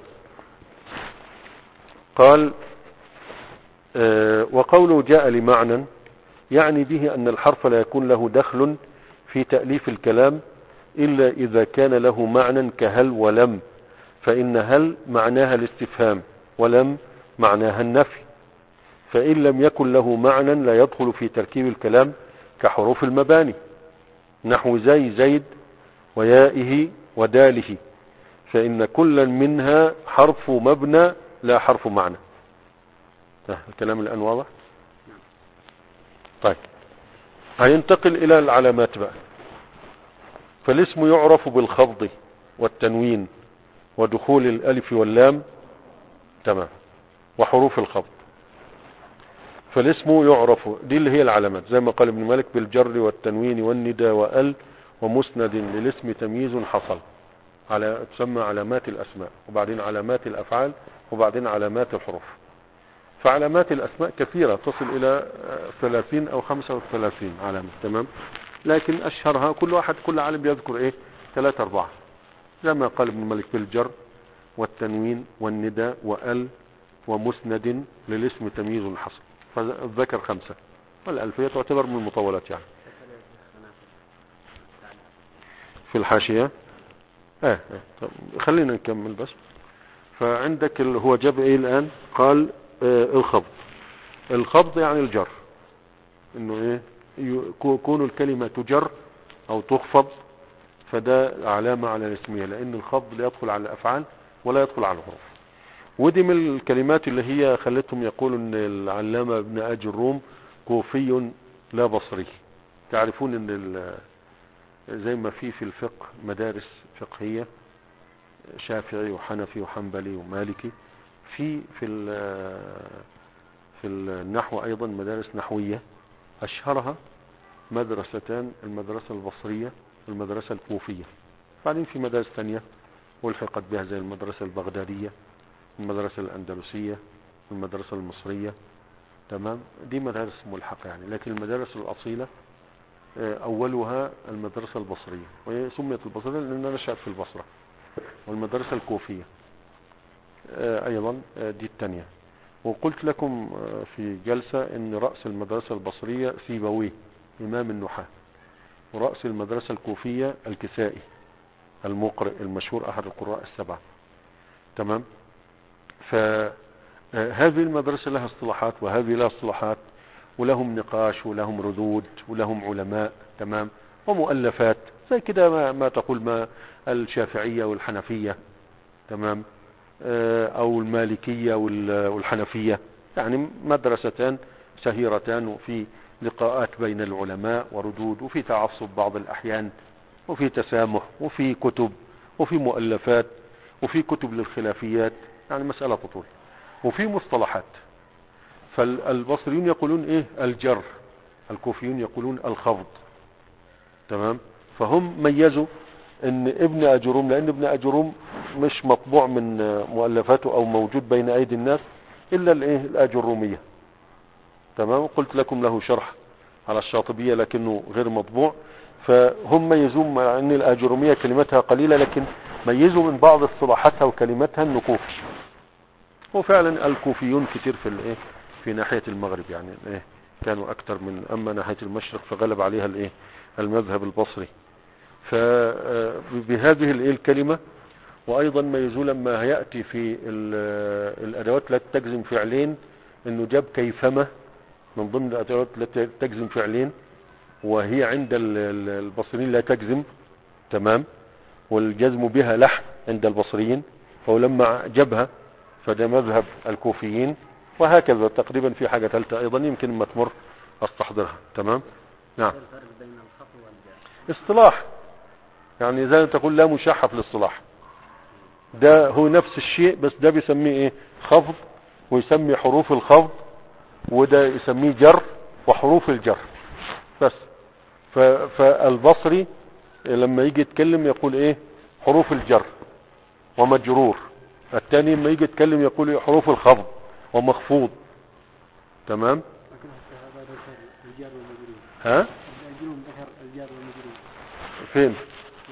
قال آه وقوله جاء لمعنى يعني به أن الحرف لا يكون له دخل في تأليف الكلام إلا إذا كان له معنى كهل ولم فإن هل معناها الاستفهام ولم معناها النفي فإن لم يكن له معنى لا يدخل في تركيب الكلام كحروف المباني نحو زي زيد ويائه وداله فإن كلا منها حرف مبنى لا حرف معنى الكلام الآن واضح طيب هينتقل إلى العلامات بقى فالاسم يعرف بالخفض والتنوين ودخول الألف واللام تمام وحروف الخفض فالاسم يعرف دي اللي هي العلامات زي ما قال ابن مالك بالجر والتنوين والندى وال ومسند للاسم تمييز حصل على تسمى علامات الأسماء وبعدين علامات الأفعال وبعدين علامات الحروف فعلامات الأسماء كثيرة تصل إلى 30 أو 35 علامة تمام لكن أشهرها كل واحد كل عالم يذكر إيه ثلاثة أربعة زي ما قال ابن مالك بالجر والتنوين والندى وال ومسند للاسم تمييز حصل فذكر خمسة والألفية تعتبر من المطولات يعني في الحاشية اه, آه. طب خلينا نكمل بس فعندك اللي هو جاب ايه الان قال آه الخفض الخفض يعني الجر انه ايه يكون الكلمة تجر او تخفض فده علامة على الاسمية لان الخفض لا يدخل على الافعال ولا يدخل على الحروف ودي من الكلمات اللي هي خلتهم يقولوا ان العلامة ابن اجي الروم كوفي لا بصري تعرفون ان زي ما في في الفقه مدارس فقهية شافعي وحنفي وحنبلي ومالكي في في في النحو ايضا مدارس نحوية اشهرها مدرستان المدرسة البصرية والمدرسة الكوفية بعدين في مدارس ثانية والحقت بها زي المدرسة البغدادية المدرسة الأندلسية المدرسة المصرية تمام دي مدارس ملحقة يعني لكن المدارس الأصيلة أولها المدرسة البصرية وهي سميت البصرية لأنها نشأت في البصرة والمدرسة الكوفية أيضا دي الثانية وقلت لكم في جلسة أن رأس المدرسة البصرية سيبويه إمام النحاة ورأس المدرسة الكوفية الكسائي المقرئ المشهور أحد القراء السبعة تمام فهذه المدرسة لها اصطلاحات وهذه لها اصطلاحات ولهم نقاش ولهم ردود ولهم علماء تمام ومؤلفات زي كده ما, ما تقول ما الشافعية والحنفية تمام او المالكية والحنفية يعني مدرستان شهيرتان وفي لقاءات بين العلماء وردود وفي تعصب بعض الأحيان وفي تسامح وفي كتب وفي مؤلفات وفي كتب للخلافيات يعني مسألة تطول وفي مصطلحات فالبصريون يقولون ايه الجر الكوفيون يقولون الخفض تمام فهم ميزوا ان ابن اجروم لان ابن اجروم مش مطبوع من مؤلفاته او موجود بين ايدي الناس الا الايه الاجرومية تمام قلت لكم له شرح على الشاطبية لكنه غير مطبوع فهم ميزوا مع ان الاجرومية كلمتها قليلة لكن ميزوا من بعض اصطلاحاتها وكلماتها النكوف وفعلا الكوفيون كتير في الايه في ناحية المغرب يعني ايه كانوا اكتر من اما ناحية المشرق فغلب عليها الايه المذهب البصري فبهذه الايه الكلمة وايضا ميزوا لما يأتي في ال- الادوات التي تجزم فعلين انه جاب كيفما من ضمن الادوات التي تجزم فعلين وهي عند ال- ال- البصريين لا تجزم تمام والجزم بها لحن عند البصريين فهو لما جابها فده مذهب الكوفيين وهكذا تقريبا في حاجة ثالثة ايضا يمكن ما تمر استحضرها تمام نعم الفرق بين الخفض والجر اصطلاح يعني زي ما تقول لا مشحة في الاصطلاح ده هو نفس الشيء بس ده بيسميه ايه خفض ويسمي حروف الخفض وده يسميه جر وحروف الجر بس ف- فالبصري لما يجي يتكلم يقول ايه حروف الجر ومجرور الثاني لما يجي يتكلم يقول إيه؟ حروف الخفض ومخفوض تمام لكن هذا ذكر الجار والمجرور ها الجنون ذكر الجار والمجرور فين في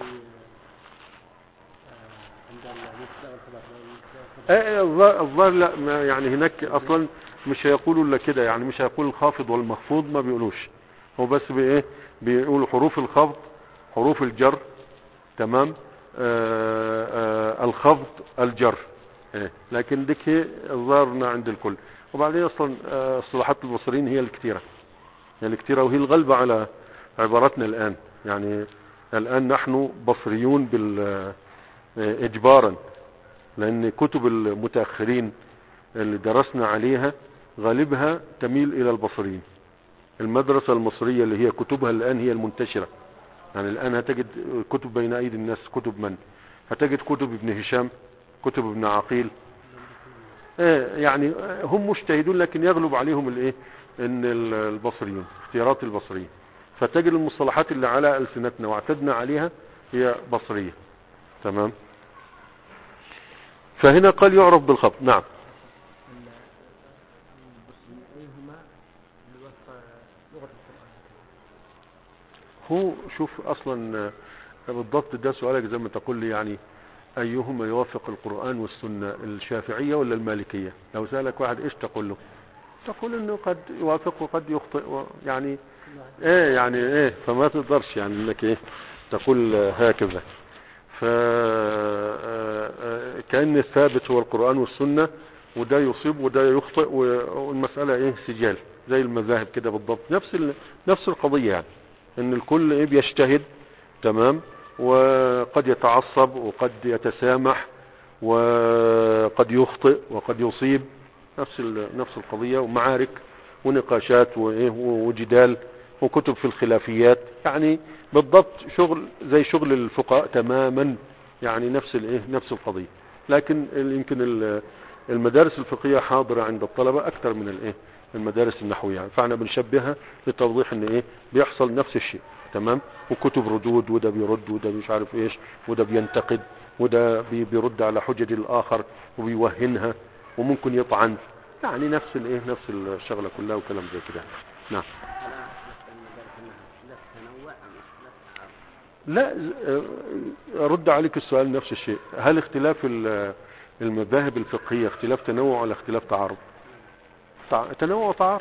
آه، عند المبتدا والخبر والمبتدأ والخبر. ايه الظاهر الظاهر لا ما يعني هناك اصلا مش هيقولوا الا كده يعني مش هيقول الخافض والمخفوض ما بيقولوش هو بس بايه بيقولوا حروف الخفض حروف الجر تمام آه آه الخفض الجر إيه. لكن ديك هي الظاهرنا عند الكل وبعدين اصلا آه، اصطلاحات المصريين هي الكتيره هي الكتيره وهي الغالبه على عباراتنا الان يعني الان نحن بصريون بال آه، اجبارا لان كتب المتاخرين اللي درسنا عليها غالبها تميل الى البصريين المدرسة المصرية اللي هي كتبها الان هي المنتشرة يعني الان هتجد كتب بين ايدي الناس كتب من هتجد كتب ابن هشام كتب ابن عقيل آه، يعني آه، هم مجتهدون لكن يغلب عليهم الايه ان ال- البصريين اختيارات البصريين فتجد المصطلحات اللي على السنتنا واعتدنا عليها هي بصرية تمام فهنا قال يعرف بالخط نعم أيهما لوفق لغة القرآن هو شوف اصلا آه، بالضبط ده سؤالك زي ما تقول لي يعني ايهما يوافق القرآن والسنة الشافعية ولا المالكية لو سألك واحد ايش تقول له تقول انه قد يوافق وقد يخطئ و- يعني ايه يعني ايه فما تقدرش يعني انك ايه تقول آه، هكذا ف آه، آه، كأن الثابت هو القرآن والسنة وده يصيب وده يخطئ و- والمسألة ايه سجال زي المذاهب كده بالضبط نفس ال... نفس القضية يعني ان الكل ايه بيجتهد تمام وقد يتعصب وقد يتسامح وقد يخطئ وقد يصيب نفس ال... نفس القضية ومعارك ونقاشات وايه وجدال وكتب في الخلافيات يعني بالضبط شغل زي شغل الفقهاء تماما يعني نفس الايه نفس القضية لكن ال- يمكن ال- المدارس الفقهية حاضرة عند الطلبة اكثر من الايه المدارس النحوية فاحنا بنشبهها لتوضيح ان ايه بيحصل نفس الشيء تمام وكتب ردود وده بيرد وده مش عارف ايش وده بينتقد وده بي- بيرد على حجج الاخر وبيوهنها وممكن يطعن يعني نفس الايه نفس الشغلة كلها وكلام زي كده نعم على نفس المدارس انها لا تتنوع ام لا تتعارض لا ز- ارد عليك السؤال نفس الشيء هل اختلاف ال- المذاهب الفقهية اختلاف تنوع ولا اختلاف تعارض تع- تنوع وتعارض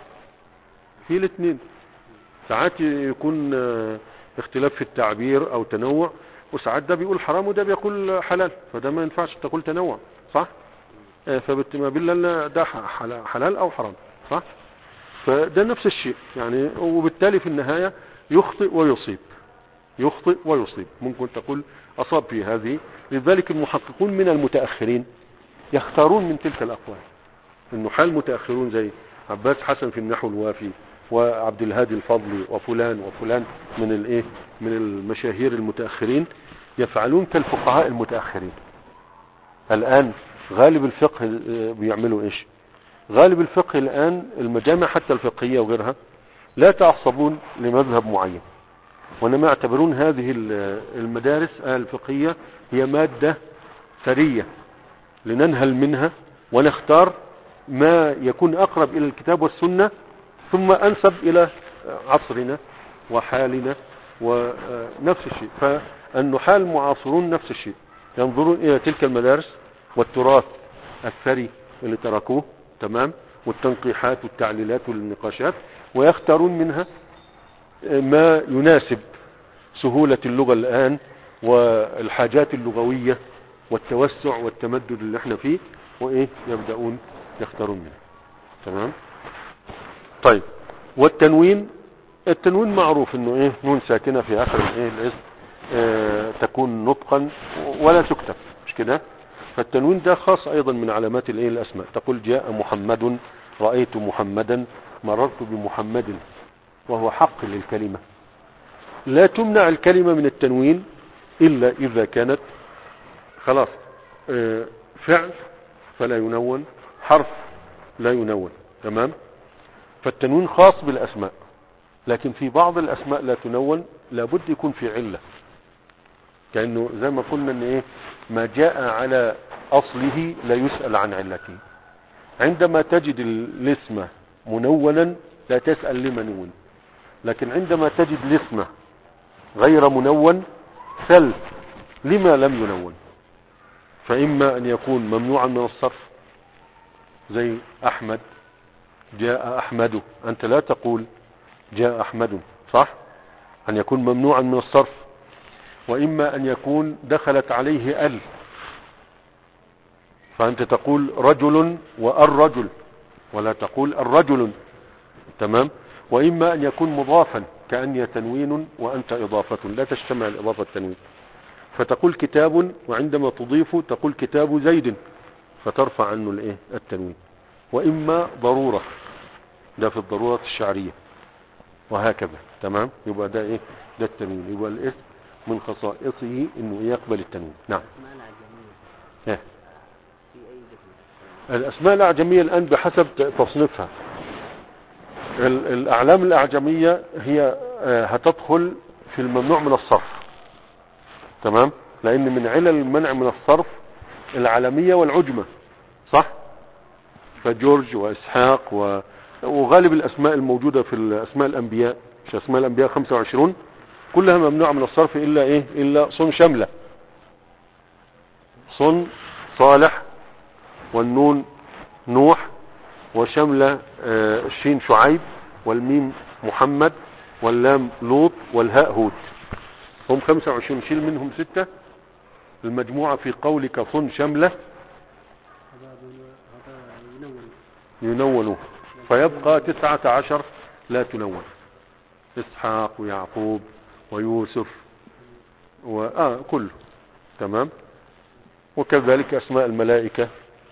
في الاثنين ساعات يكون آه، اختلاف في التعبير او تنوع وساعات ده بيقول حرام وده بيقول حلال فده ما ينفعش تقول تنوع صح آه، فبالتما بالله ده ح- حلا- حلال او حرام صح فده نفس الشيء يعني وبالتالي في النهاية يخطئ ويصيب يخطئ ويصيب ممكن تقول أصاب في هذه لذلك المحققون من المتأخرين يختارون من تلك الأقوال النحاة المتأخرون زي عباس حسن في النحو الوافي وعبد الهادي الفضلي وفلان وفلان من الايه من المشاهير المتأخرين يفعلون كالفقهاء المتأخرين الآن غالب الفقه آه، بيعملوا ايش غالب الفقه الآن المجامع حتى الفقهية وغيرها لا تعصبون لمذهب معين وانما يعتبرون هذه ال- المدارس الفقهية هي مادة ثرية لننهل منها ونختار ما يكون اقرب الى الكتاب والسنة ثم انسب الى عصرنا وحالنا ونفس الشيء فالنحاة المعاصرون نفس الشيء ينظرون الى تلك المدارس والتراث الثري اللي تركوه تمام والتنقيحات والتعليلات والنقاشات ويختارون منها ما يناسب سهولة اللغة الآن والحاجات اللغوية والتوسع والتمدد اللي احنا فيه وإيه يبدأون يختارون منه تمام طيب والتنوين التنوين معروف انه ايه نون ساكنة في اخر الايه الاسم اه تكون نطقا ولا تكتب مش كده فالتنوين ده خاص ايضا من علامات الايه الاسماء تقول جاء محمد رأيت محمدا مررت بمحمد وهو حق للكلمة لا تمنع الكلمة من التنوين الا اذا كانت خلاص اه فعل فلا ينون حرف لا ينون تمام فالتنوين خاص بالاسماء لكن في بعض الاسماء لا تنون لابد يكون في علة كأنه زي ما قلنا ان ايه ما جاء على اصله لا يسأل عن علته عندما تجد الاسم منونا لا تسأل لما نون لكن عندما تجد الاسم غير منون سل لما لم ينون فإما أن يكون ممنوعا من الصرف زي أحمد جاء أحمد أنت لا تقول جاء أحمد صح أن يكون ممنوعا من الصرف وإما أن يكون دخلت عليه ال فأنت تقول رجل والرجل ولا تقول الرجل تمام وإما أن يكون مضافا كأن تنوين وأنت إضافة لا تجتمع الإضافة التنوين فتقول كتاب وعندما تضيف تقول كتاب زيد فترفع عنه الايه التنوين وإما ضرورة ده في الضرورة الشعرية وهكذا تمام يبقى ده ايه ده التنوين يبقى الاسم من خصائصه انه يقبل التنوين نعم الأسماء العجمية إيه. في أي ذكر الاسماء الاعجمية الان بحسب تصنيفها ال- الاعلام الاعجمية هي آه، هتدخل في الممنوع من الصرف تمام لان من علل المنع من الصرف العالمية والعجمة صح فجورج واسحاق و... وغالب الاسماء الموجودة في الاسماء الانبياء مش اسماء الانبياء 25 كلها ممنوعة من الصرف الا ايه الا صن شملة صن صالح والنون نوح وشملة آه، الشين شعيب والميم محمد واللام لوط والهاء هود هم 25 شيل منهم ستة المجموعة في قولك صن شملة هذا هذا ينون ينونوا فيبقى تسعة عشر لا تنون إسحاق ويعقوب ويوسف و... آه كله تمام وكذلك أسماء الملائكة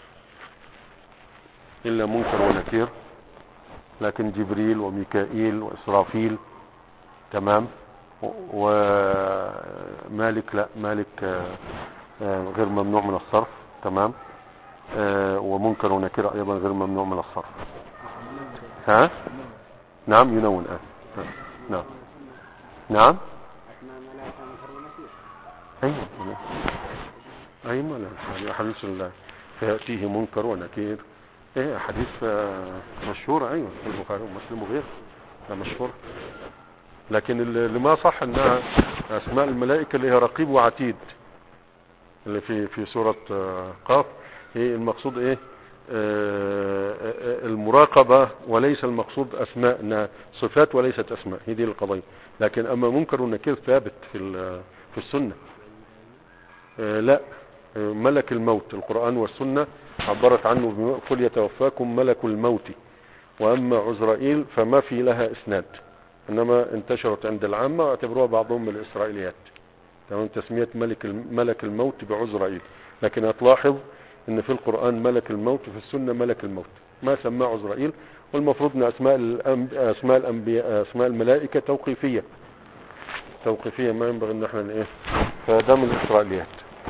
إلا منكر ونكير لكن جبريل وميكائيل وإسرافيل تمام و- ومالك لا مالك آه، آه، غير ممنوع من الصرف تمام آه، ومنكر ونكير أيضا غير ممنوع من الصرف ها نعم ينون آه. آه. نعم نعم أسماء ملائكة منكر ونكير ايوه ايوه لا هذه حديث الله فيأتيه منكر ونكير ايه حديث آه، مشهورة ايوه في البخاري ومسلم وغيره ده مشهور لكن اللي اللي ما صح انها اسماء الملائكة اللي هي رقيب وعتيد اللي في في سورة آه، قاف هي المقصود ايه آه، آه، المراقبة وليس المقصود اسماء انها صفات وليست اسماء هي دي القضية لكن اما منكر ونكير ثابت في ال- في السنة آه، لا آه، ملك الموت القرآن والسنة عبرت عنه بما- قل يتوفاكم ملك الموت وأما عزرائيل فما في لها إسناد إنما انتشرت عند العامة واعتبروها بعضهم من الإسرائيليات تمام تسمية ملك الم- ملك الموت بعزرائيل لكن هتلاحظ ان في القرآن ملك الموت وفي السنة ملك الموت ما سماه عزرائيل والمفروض ان اسماء الأنب... اسماء الانبياء اسماء الملائكة توقيفية توقيفية ما ينبغي ان احنا ايه فده من الاسرائيليات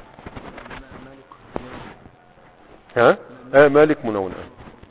ها اه مالك منون آه.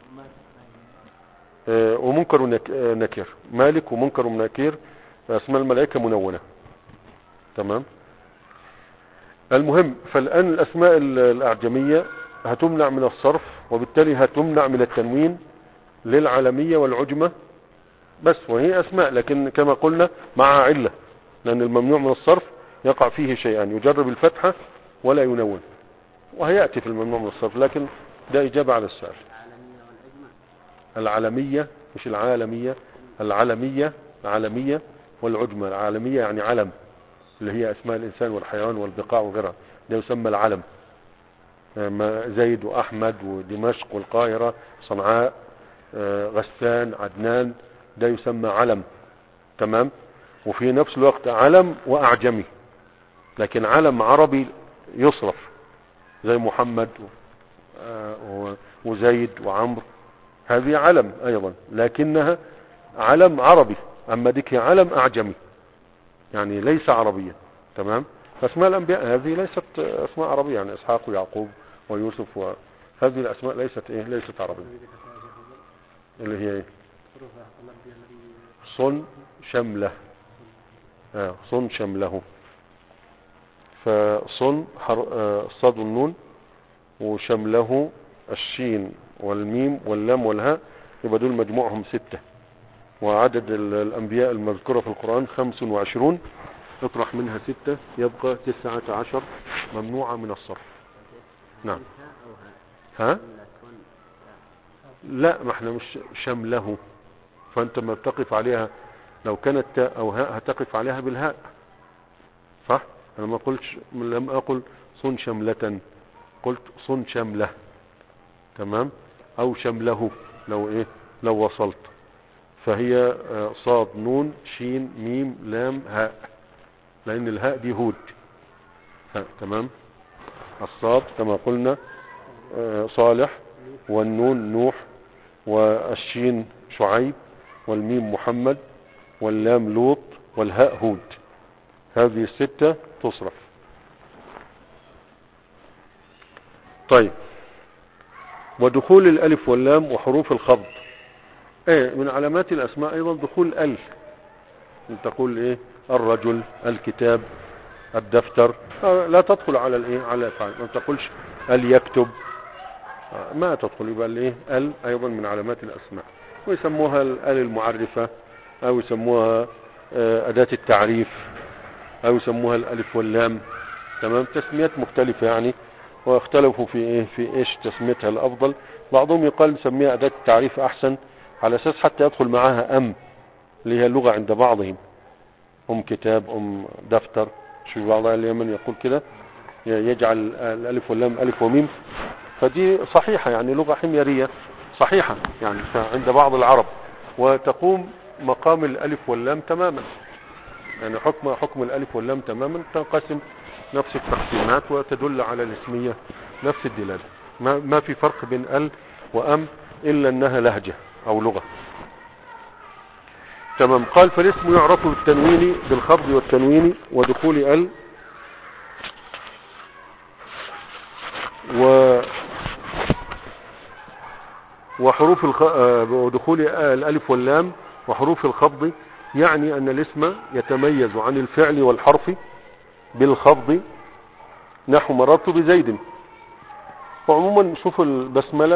آه ومنكر ونك... آه نكير مالك ومنكر ونكير اسماء الملائكة منونة تمام المهم فالآن الأسماء ال- الأعجمية هتمنع من الصرف وبالتالي هتمنع من التنوين للعالمية والعجمة بس وهي أسماء لكن كما قلنا مع علة لأن الممنوع من الصرف يقع فيه شيئان يجرب الفتحة ولا ينون وهيأتي في الممنوع من الصرف لكن ده إجابة على السؤال العالمية والعجمة العالمية مش العالمية العالمية العالمية والعجمة العالمية يعني علم اللي هي اسماء الانسان والحيوان والبقاع وغيرها ده يسمى العلم آه، ما زيد واحمد ودمشق والقاهرة صنعاء آه، غسان عدنان ده يسمى علم تمام وفي نفس الوقت علم واعجمي لكن علم عربي يصرف زي محمد و- آه، و- وزيد وعمرو هذه علم ايضا لكنها علم عربي اما ديك هي علم اعجمي يعني ليس عربيا تمام فاسماء الانبياء هذه ليست اسماء عربيه يعني اسحاق ويعقوب ويوسف وهذه الاسماء ليست ايه ليست عربيه اللي هي ايه حروف الأنبياء الذي صن شمله آه صن شمله فصن حر... آه صاد النون وشمله الشين والميم واللام والهاء يبقى دول مجموعهم ستة وعدد ال- الأنبياء المذكورة في القرآن خمس وعشرون اطرح منها ستة يبقى تسعة عشر ممنوعة من الصرف نعم ها لا ما احنا مش شمله فانت ما بتقف عليها لو كانت تاء او هاء هتقف عليها بالهاء صح انا ما قلتش لم اقل صن شملة قلت صن شملة تمام او شمله لو ايه لو وصلت فهي آه، صاد نون شين ميم لام هاء لان الهاء دي هود ها تمام الصاد كما قلنا آه، صالح والنون نوح والشين شعيب والميم محمد واللام لوط والهاء هود هذه الستة تصرف طيب ودخول الألف واللام وحروف الخفض ايه من علامات الأسماء أيضا دخول ال تقول ايه الرجل الكتاب الدفتر آه، لا تدخل على الايه على الافعال ما تقولش ال يكتب آه، ما تدخل يبقى الايه ال ايضا من علامات الاسماء ويسموها ال المعرفة او يسموها آه، اداة التعريف او يسموها الالف واللام تمام تسميات مختلفة يعني واختلفوا في ايه في ايش تسميتها الافضل بعضهم يقال نسميها اداة التعريف احسن على اساس حتى يدخل معاها ام اللي هي اللغة عند بعضهم ام كتاب ام دفتر شو بعض أهل اليمن يقول كده يجعل الالف واللام الف وميم فدي صحيحة يعني لغة حميرية صحيحة يعني عند بعض العرب وتقوم مقام الالف واللام تماما يعني حكم حكم الالف واللام تماما تنقسم نفس التقسيمات وتدل على الاسمية نفس الدلالة ما, ما في فرق بين ال وام الا انها لهجة او لغة تمام قال فالاسم يعرف بالتنوين بالخفض والتنوين ودخول ال و وحروف الخ... آه، ودخول الالف واللام وحروف الخفض يعني ان الاسم يتميز عن الفعل والحرف بالخفض نحو مررت بزيد وعموما شوف البسملة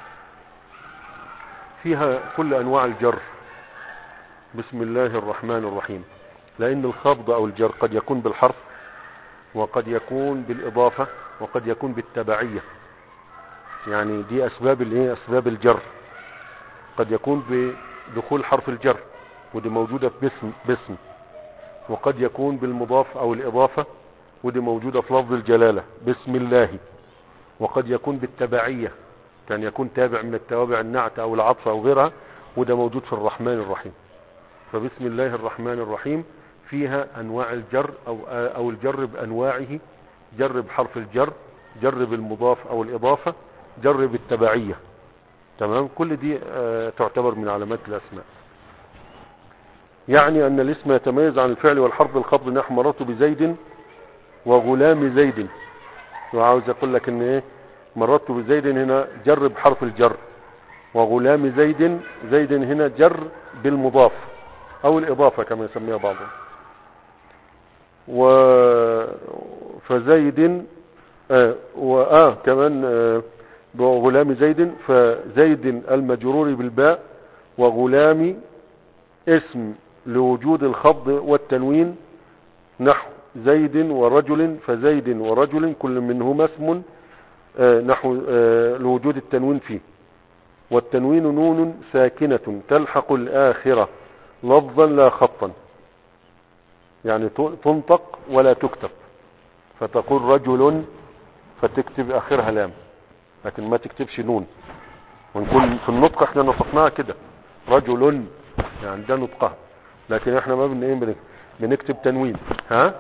فيها كل انواع الجر بسم الله الرحمن الرحيم لان الخفض او الجر قد يكون بالحرف وقد يكون بالاضافة وقد يكون بالتبعية يعني دي اسباب الايه اسباب الجر قد يكون بدخول حرف الجر ودي موجودة في باسم باسم وقد يكون بالمضاف او الاضافة ودي موجودة في لفظ الجلالة بسم الله وقد يكون بالتبعية كان يكون تابع من التوابع النعت او العطف او غيرها وده موجود في الرحمن الرحيم فبسم الله الرحمن الرحيم فيها انواع الجر او او الجر بانواعه جر بحرف الجر جر بالمضاف او الاضافة جر بالتبعية تمام كل دي آه، تعتبر من علامات الاسماء يعني ان الاسم يتميز عن الفعل والحرف بالخفض نحو مررت بزيد وغلام زيد وعاوز اقول لك ان ايه مررت بزيد هنا جر بحرف الجر وغلام زيد زيد هنا جر بالمضاف او الاضافة كما يسميها بعضهم و فزيد آه وآه كمان آه وغلام زيد فزيد المجرور بالباء وغلام اسم لوجود الخفض والتنوين نحو زيد ورجل فزيد ورجل كل منهما اسم آه نحو آه لوجود التنوين فيه والتنوين نون ساكنة تلحق الآخرة لفظا لا خطا يعني ت- تنطق ولا تكتب فتقول رجل فتكتب اخرها لام لكن ما تكتبش نون ونكون في النطق احنا نطقناها كده رجل يعني ده نطقها لكن احنا ما بن ايه بن- بنكتب تنوين ها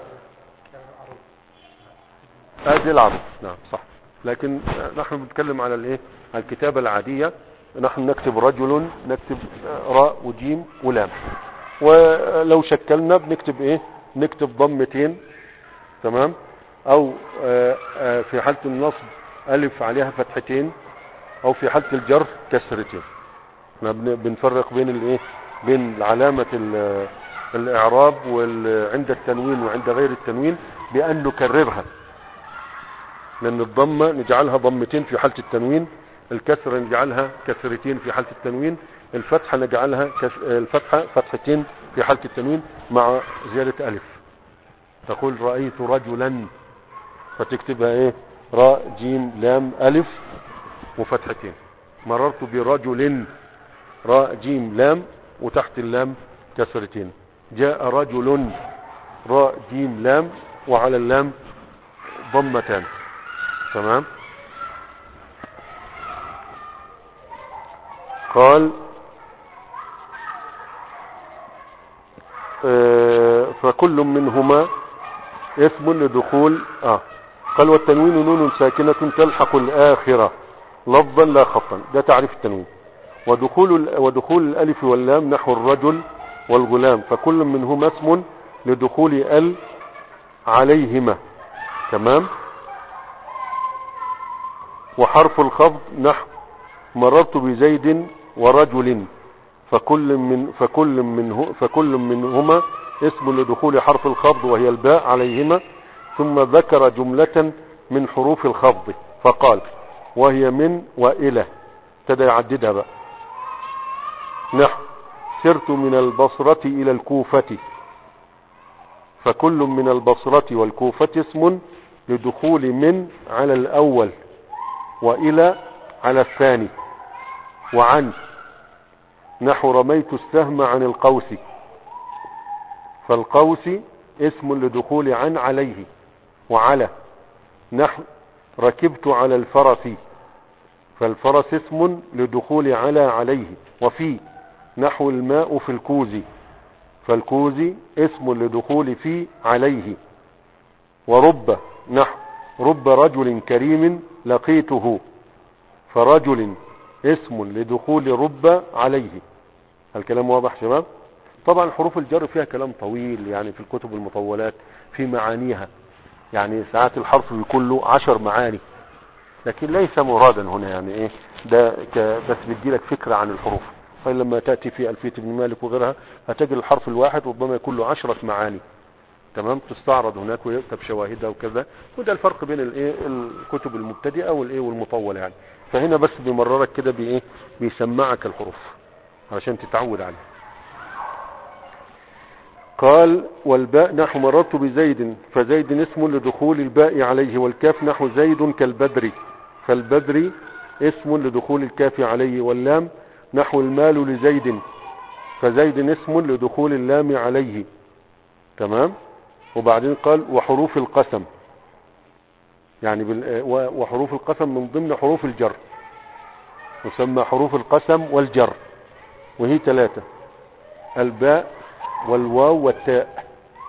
ادي العرض نعم صح لكن نحن بنتكلم على الايه على الكتابة العادية نحن نكتب رجل نكتب راء وجيم ولام ولو شكلنا بنكتب ايه نكتب ضمتين تمام او آه، آه، في حالة النصب الف عليها فتحتين او في حالة الجر كسرتين احنا بن- بنفرق بين الايه بين علامة ال- الاعراب وال- عند التنوين وعند غير التنوين بان نكررها لان الضمة نجعلها ضمتين في حالة التنوين الكسرة نجعلها كسرتين في حالة التنوين الفتحة نجعلها كس... الفتحة فتحتين في حالة التنوين مع زيادة ألف تقول رأيت رجلا فتكتبها ايه راء جيم لام ألف وفتحتين مررت برجل راء جيم لام وتحت اللام كسرتين جاء رجل راء جيم لام وعلى اللام ضمتان تمام قال آه، فكل منهما اسم لدخول اه قال والتنوين نون ساكنة تلحق الآخرة لفظا لا خطا ده تعريف التنوين ودخول ال- ودخول الألف واللام نحو الرجل والغلام فكل منهما اسم لدخول ال عليهما تمام وحرف الخفض نحو مررت بزيد ورجل فكل من فكل منه فكل منهما اسم لدخول حرف الخفض وهي الباء عليهما ثم ذكر جملة من حروف الخفض فقال وهي من وإلى ابتدى يعددها بقى نحو سرت من البصرة إلى الكوفة فكل من البصرة والكوفة اسم لدخول من على الأول وإلى على الثاني وعن نحو رميت السهم عن القوس فالقوس اسم لدخول عن عليه وعلى نحو ركبت على الفرس فالفرس اسم لدخول على عليه وفي نحو الماء في الكوز فالكوز اسم لدخول في عليه ورب نحو رب رجل كريم لقيته فرجل اسم لدخول رب عليه الكلام واضح شباب طبعا حروف الجر فيها كلام طويل يعني في الكتب المطولات في معانيها يعني ساعات الحرف بيكون له عشر معاني لكن ليس مرادا هنا يعني ايه ده ك- بس بيدي لك فكرة عن الحروف فلما تأتي في ألفية ابن مالك وغيرها هتجد الحرف الواحد ربما يكون له عشرة معاني تمام تستعرض هناك ويكتب شواهدها وكذا وده الفرق بين الايه الكتب المبتدئه والايه والمطوله يعني فهنا بس بيمررك كده بايه بيسمعك الحروف علشان تتعود عليه قال والباء نحو مررت بزيد فزيد اسم لدخول الباء عليه والكاف نحو زيد كالبدر فالبدر اسم لدخول الكاف عليه واللام نحو المال لزيد فزيد اسم لدخول اللام عليه تمام وبعدين قال وحروف القسم يعني بال... و- وحروف القسم من ضمن حروف الجر تسمى حروف القسم والجر وهي ثلاثة الباء والواو والتاء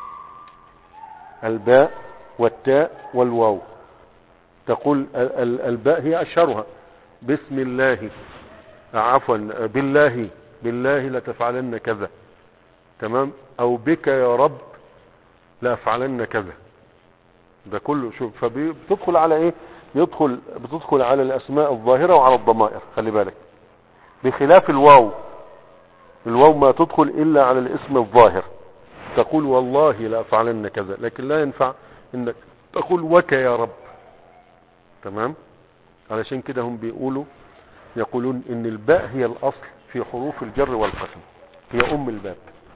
الباء والتاء والواو تقول ال- ال- الباء هي أشهرها بسم الله عفوا بالله بالله لتفعلن كذا تمام او بك يا رب لافعلن كذا ده كله شوف فبتدخل على ايه يدخل بتدخل على الاسماء الظاهره وعلى الضمائر خلي بالك بخلاف الواو الواو ما تدخل الا على الاسم الظاهر تقول والله لافعلن كذا لكن لا ينفع انك تقول وك يا رب تمام علشان كده هم بيقولوا يقولون ان الباء هي الاصل في حروف الجر والقسم هي ام الباب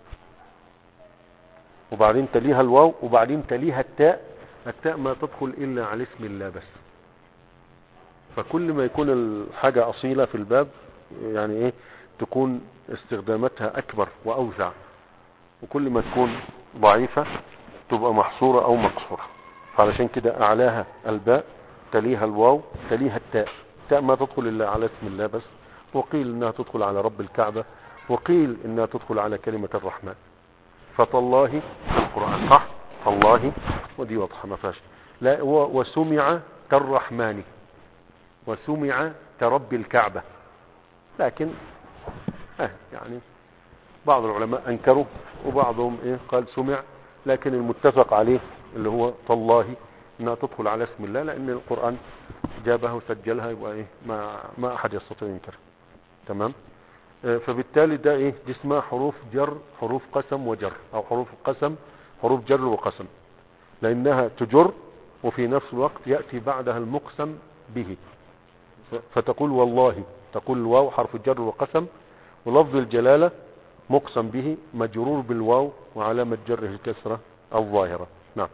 وبعدين تليها الواو وبعدين تليها التاء التاء ما تدخل الا على اسم الله بس فكل ما يكون الحاجة اصيلة في الباب يعني ايه تكون استخداماتها اكبر واوسع وكل ما تكون ضعيفة تبقى محصورة او مقصورة فعلشان كده اعلاها الباء تليها الواو تليها التاء التاء ما تدخل الا على اسم الله بس وقيل انها تدخل على رب الكعبة وقيل انها تدخل على كلمة الرحمن فتالله في القرآن صح تالله ودي واضحة ما فيهاش لا و- وسمع كالرحمن وسمع كرب الكعبة لكن اه يعني بعض العلماء انكروا وبعضهم ايه قال سمع لكن المتفق عليه اللي هو تالله انها تدخل على اسم الله لان القرآن جابها وسجلها يبقى ايه ما ما احد يستطيع ينكر تمام آه، فبالتالي ده ايه دي اسمها حروف جر حروف قسم وجر او حروف قسم حروف جر وقسم لانها تجر وفي نفس الوقت يأتي بعدها المقسم به ف- فتقول والله تقول الواو حرف جر وقسم ولفظ الجلالة مقسم به مجرور بالواو وعلامة جره الكسرة الظاهرة نعم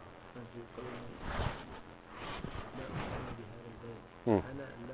مم.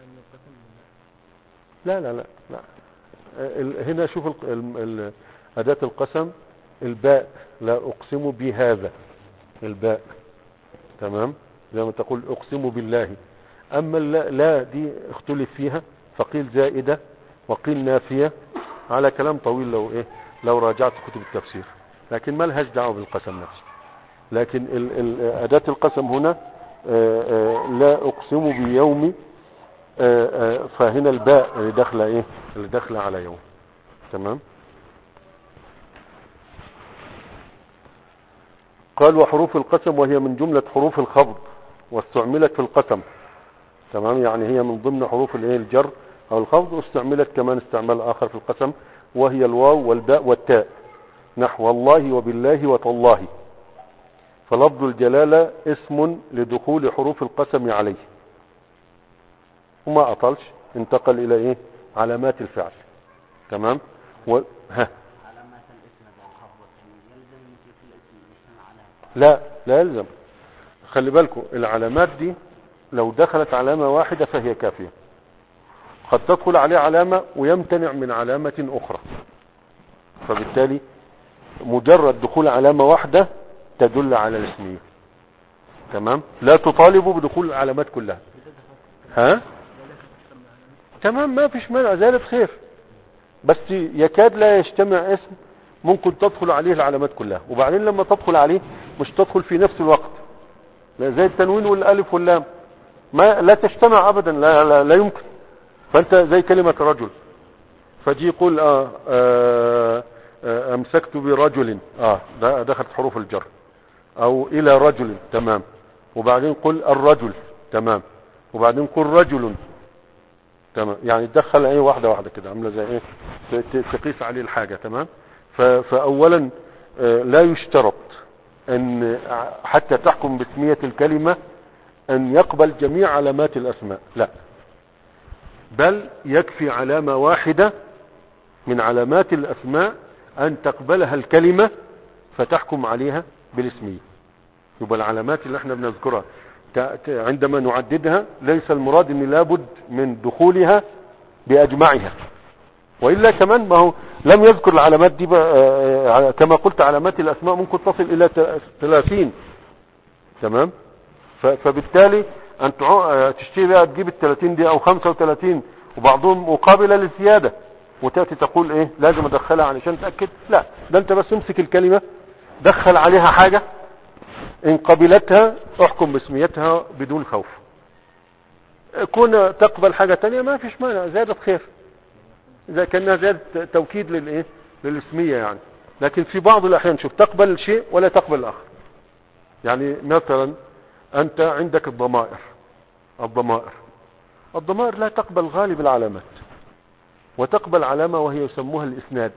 لا لا لا لا ال- هنا شوف ال- ال- ال- أداة القسم الباء لا أقسم بهذا الباء تمام زي ما تقول أقسم بالله أما اللا لا دي اختلف فيها فقيل زائدة وقيل نافية على كلام طويل لو إيه لو راجعت كتب التفسير لكن ما لهاش دعوة بالقسم نفسه لكن ال ال أداة القسم هنا آه، آه، لا أقسم بيوم آه، آه، فهنا الباء اللي داخله ايه اللي داخله على يوم تمام قال وحروف القسم وهي من جملة حروف الخفض واستعملت في القسم تمام يعني هي من ضمن حروف الايه الجر او الخفض واستعملت كمان استعمال اخر في القسم وهي الواو والباء والتاء نحو الله وبالله وتالله فلفظ الجلالة اسم لدخول حروف القسم عليه وما أطلش انتقل إلى إيه علامات الفعل تمام و... ها علامات الاسم والخفض يلزم في كل اسم يشتمل على لا لا يلزم خلي بالكم العلامات دي لو دخلت علامة واحدة فهي كافية قد تدخل عليه علامة ويمتنع من علامة أخرى فبالتالي مجرد دخول علامة واحدة تدل على الاسمية تمام لا تطالبوا بدخول العلامات كلها ها تمام ما فيش مانع زالت خير بس يكاد لا يجتمع اسم ممكن تدخل عليه العلامات كلها وبعدين لما تدخل عليه مش تدخل في نفس الوقت لا زي التنوين والالف واللام ما لا تجتمع ابدا لا, لا, لا يمكن فانت زي كلمة رجل فجي يقول آه آه آه امسكت برجل اه ده دخلت حروف الجر او الى رجل تمام وبعدين قل الرجل تمام وبعدين قل رجل تمام يعني تدخل ايه واحده واحده كده عامله زي ايه ت- ت- تقيس عليه الحاجه تمام ف- فاولا آه، لا يشترط ان ع- حتى تحكم باسميه الكلمه ان يقبل جميع علامات الاسماء لا بل يكفي علامه واحده من علامات الاسماء ان تقبلها الكلمه فتحكم عليها بالاسميه يبقى العلامات اللي احنا بنذكرها ت- ت- عندما نعددها ليس المراد ان لابد من دخولها باجمعها والا كمان ما هو لم يذكر العلامات دي بقى آه، آه، كما قلت علامات الاسماء ممكن تصل الى ت- 30 تمام ف- فبالتالي ان تعو- آه، تشتري بقى تجيب ال 30 دي او 35 وبعضهم مقابله للزياده وتاتي تقول ايه لازم ادخلها علشان اتاكد لا ده انت بس امسك الكلمه دخل عليها حاجه ان قبلتها احكم باسميتها بدون خوف كون تقبل حاجة تانية ما فيش مانع زادت خير اذا كانها زادت توكيد للايه للاسمية يعني لكن في بعض الاحيان شوف تقبل شيء ولا تقبل الاخر يعني مثلا انت عندك الضمائر الضمائر الضمائر لا تقبل غالب العلامات وتقبل علامة وهي يسموها الاسناد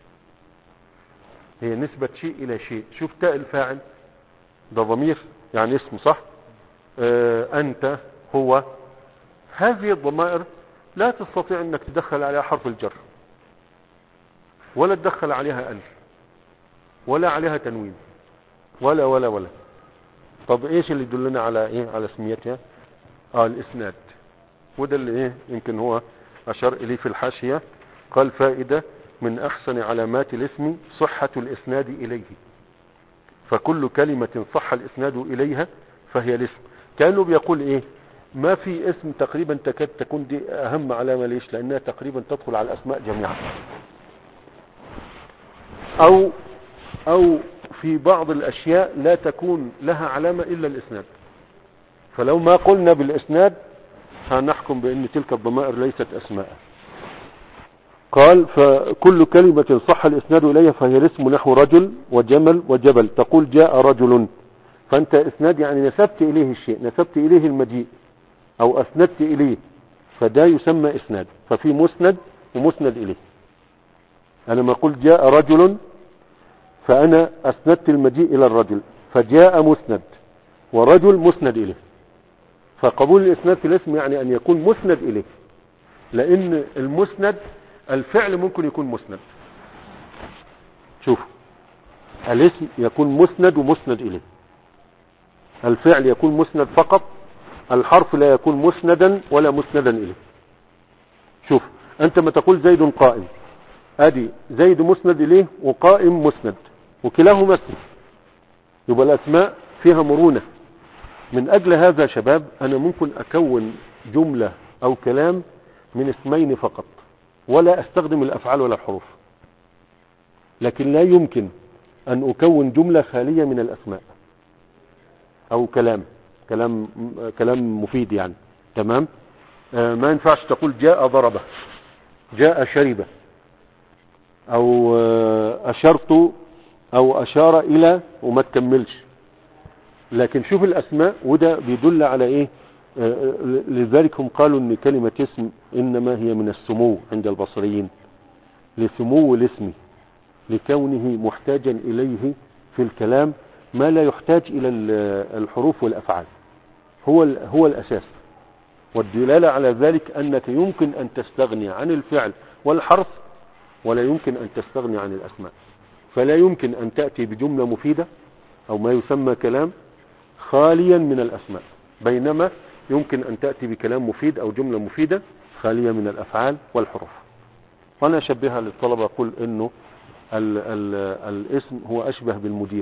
هي نسبة شيء الى شيء شوف تاء الفاعل ده ضمير يعني اسم صح آه انت هو هذه الضمائر لا تستطيع انك تدخل عليها حرف الجر ولا تدخل عليها الف ولا عليها تنوين ولا ولا ولا طب ايش اللي يدلنا على ايه على اسميتها اه الاسناد وده اللي ايه يمكن هو اشار اليه في الحاشية قال فائدة من احسن علامات الاسم صحة الاسناد اليه فكل كلمة صح الاسناد اليها فهي الاسم كانه بيقول ايه ما في اسم تقريبا تكاد تكون دي اهم علامة ليش لانها تقريبا تدخل على الاسماء جميعا او او في بعض الاشياء لا تكون لها علامة الا الاسناد فلو ما قلنا بالاسناد هنحكم بان تلك الضمائر ليست اسماء قال فكل كلمة صح الاسناد اليها فهي الاسم نحو رجل وجمل وجبل تقول جاء رجل فانت اسناد يعني نسبت اليه الشيء نسبت اليه المجيء او اسندت اليه فده يسمى اسناد ففي مسند ومسند اليه انا ما قلت جاء رجل فانا اسندت المجيء الى الرجل فجاء مسند ورجل مسند اليه فقبول الاسناد في الاسم يعني ان يكون مسند اليه لان المسند الفعل ممكن يكون مسند شوف الاسم يكون مسند ومسند اليه الفعل يكون مسند فقط الحرف لا يكون مسندا ولا مسندا اليه شوف انت ما تقول زيد قائم ادي زيد مسند اليه وقائم مسند وكلاهما اسم يبقى الاسماء فيها مرونة من اجل هذا يا شباب انا ممكن اكون جملة او كلام من اسمين فقط ولا استخدم الافعال ولا الحروف لكن لا يمكن ان اكون جملة خالية من الاسماء او كلام كلام كلام مفيد يعني تمام آه ما ينفعش تقول جاء ضربه جاء شربه او آه اشرت او اشار الى وما تكملش لكن شوف الاسماء وده بيدل على ايه آه لذلك هم قالوا ان كلمة اسم انما هي من السمو عند البصريين لسمو الاسم لكونه محتاجا اليه في الكلام ما لا يحتاج الى الحروف والافعال هو هو الاساس والدلالة على ذلك انك يمكن ان تستغني عن الفعل والحرف ولا يمكن ان تستغني عن الاسماء فلا يمكن ان تأتي بجملة مفيدة او ما يسمى كلام خاليا من الاسماء بينما يمكن ان تأتي بكلام مفيد او جملة مفيدة خالية من الافعال والحروف وانا اشبهها للطلبة اقول انه ال ال الاسم هو اشبه بالمدير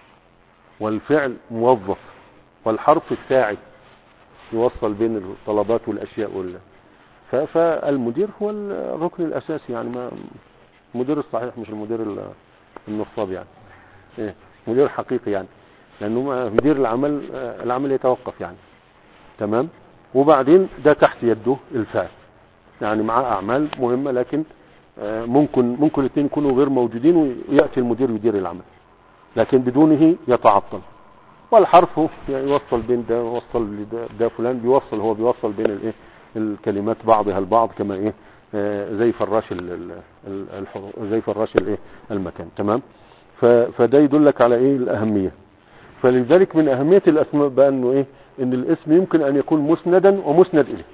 والفعل موظف والحرف الساعد يوصل بين الطلبات والاشياء وال فالمدير هو الركن الاساسي يعني ما المدير الصحيح مش المدير النصاب يعني ايه مدير حقيقي يعني لانه مدير العمل العمل يتوقف يعني تمام وبعدين ده تحت يده الفعل يعني معاه اعمال مهمة لكن ممكن ممكن الاثنين يكونوا غير موجودين ويأتي المدير يدير العمل لكن بدونه يتعطل والحرف يعني يوصل بين ده يوصل لده ده فلان بيوصل هو بيوصل بين الايه الكلمات بعضها البعض كما ايه آه زي فراش الحروف زي فراش الايه المكان تمام فده يدلك على ايه الاهميه فلذلك من اهميه الاسماء بقى انه ايه ان الاسم يمكن ان يكون مسندا ومسند اليه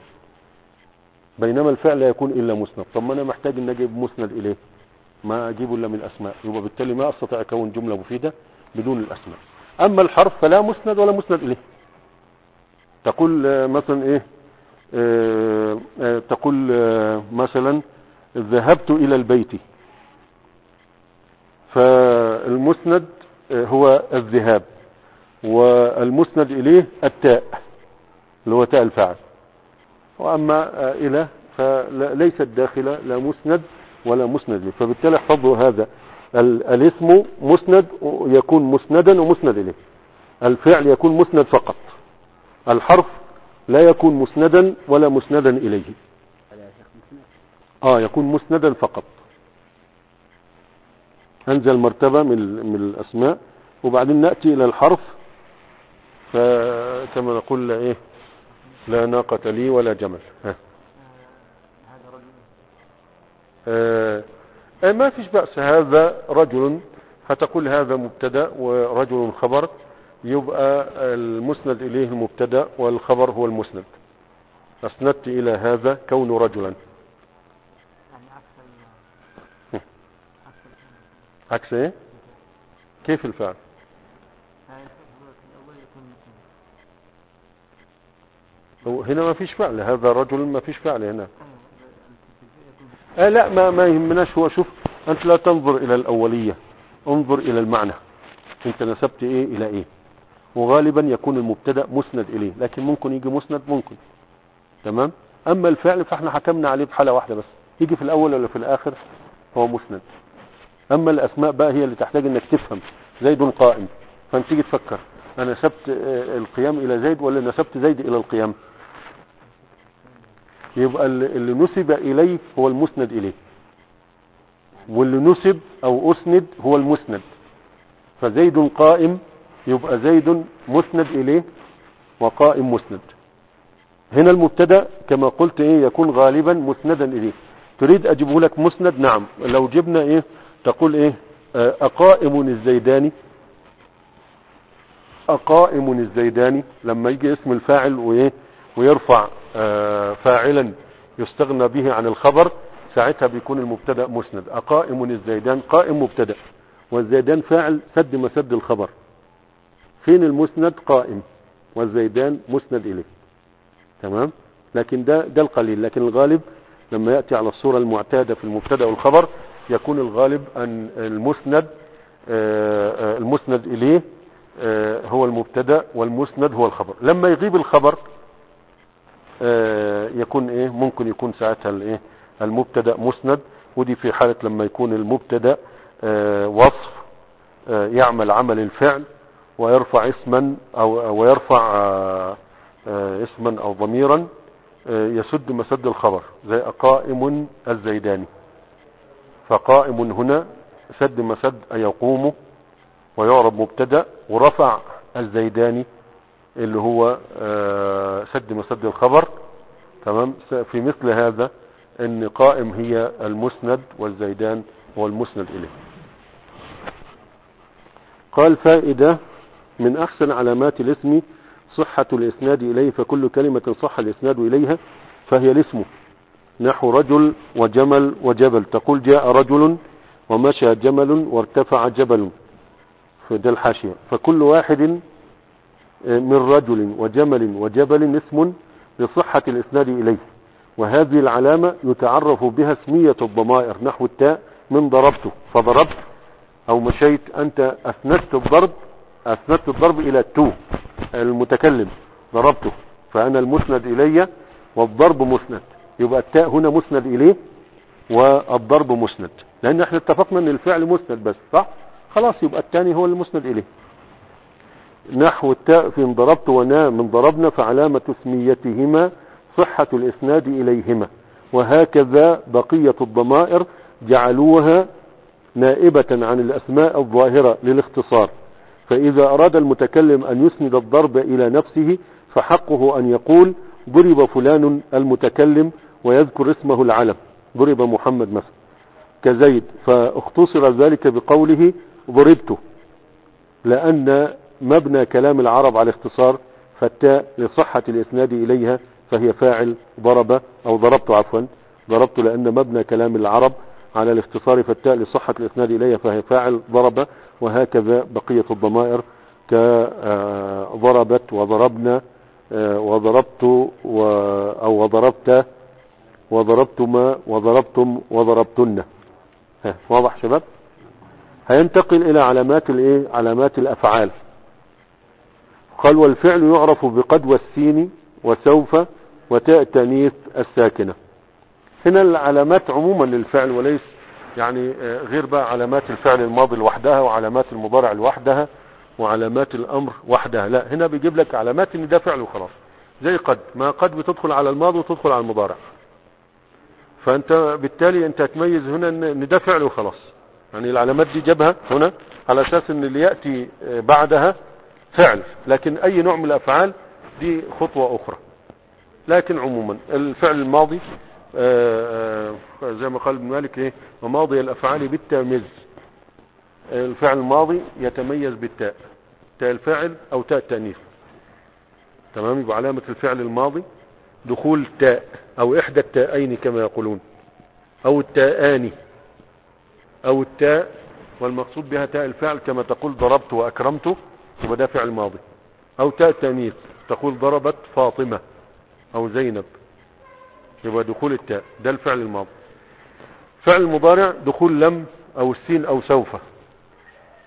بينما الفعل لا يكون الا مسند طب ما انا محتاج ان اجيب مسند اليه ما اجيبه الا من الاسماء يبقى بالتالي ما استطيع اكون جمله مفيده بدون الاسماء اما الحرف فلا مسند ولا مسند اليه تقول مثلا ايه اه اه تقول اه مثلا ذهبت الى البيت فالمسند هو الذهاب والمسند اليه التاء اللي هو تاء الفاعل واما الى فليست داخله لا مسند ولا مسند له فبالتالي احفظوا هذا الاسم مسند يكون مسندا ومسند اليه الفعل يكون مسند فقط الحرف لا يكون مسندا ولا مسندا اليه اه يكون مسندا فقط انزل مرتبة من, من الاسماء وبعدين نأتي الى الحرف فكما نقول لا ايه لا ناقة لي ولا جمل ها. آه آه ما فيش بأس هذا رجل هتقول هذا مبتدا ورجل خبر يبقى المسند إليه المبتدا والخبر هو المسند أسندت إلى هذا كون رجلا يعني عكس ال عكس ال عكس ايه كيف الفعل يعني الفعل الأول يكون مسلم هو هنا ما فيش فعل هذا رجل ما فيش فعل هنا يكون آه لا ما ما يهمناش هو شوف أنت لا تنظر إلى الأولية انظر إلى المعنى انت نسبت ايه الى ايه وغالبا يكون المبتدا مسند اليه لكن ممكن يجي مسند ممكن تمام اما الفعل فاحنا حكمنا عليه بحاله واحده بس يجي في الاول ولا في الاخر هو مسند اما الاسماء بقى هي اللي تحتاج انك تفهم زيد قائم فانت تيجي تفكر انا نسبت آه، القيام الى زيد ولا نسبت زيد الى القيام يبقى اللي اللي نسب اليه هو المسند اليه واللي نسب او اسند هو المسند فزيد قائم يبقى زيد مسند اليه وقائم مسند هنا المبتدا كما قلت ايه يكون غالبا مسندا اليه تريد اجيبه لك مسند نعم لو جبنا ايه تقول ايه آه، اقائم الزيداني اقائم الزيداني لما يجي اسم الفاعل وايه ويرفع آه، فاعلا يستغنى به عن الخبر ساعتها بيكون المبتدا مسند اقائم الزيدان قائم مبتدا والزيدان فاعل سد مسد الخبر فين المسند قائم والزيدان مسند اليه تمام لكن ده ده القليل لكن الغالب لما ياتي على الصوره المعتاده في المبتدا والخبر يكون الغالب ان المسند آه، آه، المسند اليه آه، هو المبتدا والمسند هو الخبر لما يغيب الخبر آه، يكون ايه ممكن يكون ساعتها الايه المبتدا مسند ودي في حاله لما يكون المبتدا آه، وصف آه، يعمل عمل الفعل ويرفع اسما او أو ويرفع آه، آه، اسما او ضميرا آه، يسد مسد الخبر زي قائم الزيداني فقائم هنا سد مسد أن يقوم ويعرب مبتدا ورفع الزيداني اللي هو آه، سد مسد الخبر تمام س- في مثل هذا ان قائم هي المسند والزيدان هو المسند اليه قال فائدة من احسن علامات الاسم صحة الاسناد اليه فكل كلمة صح الاسناد اليها فهي الاسم نحو رجل وجمل وجبل تقول جاء رجل ومشى جمل وارتفع جبل فده الحاشية فكل واحد من رجل وجمل وجبل اسم لصحة الإسناد إليه وهذه العلامة يتعرف بها اسمية الضمائر نحو التاء من ضربته فضربت أو مشيت أنت أسندت الضرب أسندت الضرب إلى التو المتكلم ضربته فأنا المسند إلي والضرب مسند يبقى التاء هنا مسند إليه والضرب مسند لأن احنا اتفقنا أن الفعل مسند بس صح خلاص يبقى الثاني هو المسند إليه نحو التاء في ضربت ونا من ضربنا فعلامة اسميتهما صحة الإسناد إليهما وهكذا بقية الضمائر جعلوها نائبة عن الأسماء الظاهرة للاختصار فإذا أراد المتكلم أن يسند الضرب إلى نفسه فحقه أن يقول ضرب فلان المتكلم ويذكر اسمه العلم ضرب محمد مثلا كزيد فاختصر ذلك بقوله ضربته لأن مبنى كلام العرب على اختصار فالتاء لصحة الإسناد إليها فهي فاعل ضرب أو ضربت عفوا ضربت لأن مبنى كلام العرب على الاختصار فالتاء لصحة الإسناد إليها فهي فاعل ضرب وهكذا بقية الضمائر كضربت وضربنا آه، وضربت و أو وضربت وضربتما وضربتم وضربتن ها، واضح شباب هينتقل إلى علامات الايه علامات الأفعال قال والفعل يعرف بقد والسين وسوف وتاء التانيث الساكنة هنا العلامات عموما للفعل وليس يعني آه، غير بقى علامات الفعل الماضي لوحدها وعلامات المضارع لوحدها وعلامات الامر وحدها لا هنا بيجيب لك علامات ان ده فعل وخلاص زي قد ما قد بتدخل على الماضي وتدخل على المضارع فانت بالتالي انت تميز هنا ان إن ده فعل وخلاص يعني العلامات دي جابها هنا على اساس ان اللي ياتي آه، بعدها فعل لكن اي نوع من الافعال دي خطوة اخرى لكن عموما الفعل الماضي آه، آه، زي ما قال ابن مالك ايه وماضي الافعال بالتمييز الفعل الماضي يتميز بالتاء تاء الفاعل او تاء التانيث تمام يبقى علامة الفعل الماضي دخول تاء او احدى التاءين كما يقولون او التاءان او التاء والمقصود بها تاء الفعل كما تقول ضربت واكرمت يبقى ده فعل ماضي او تاء التانيث تقول ضربت فاطمة او زينب يبقى دخول التاء ده الفعل الماضي فعل المضارع دخول لم او السين او سوف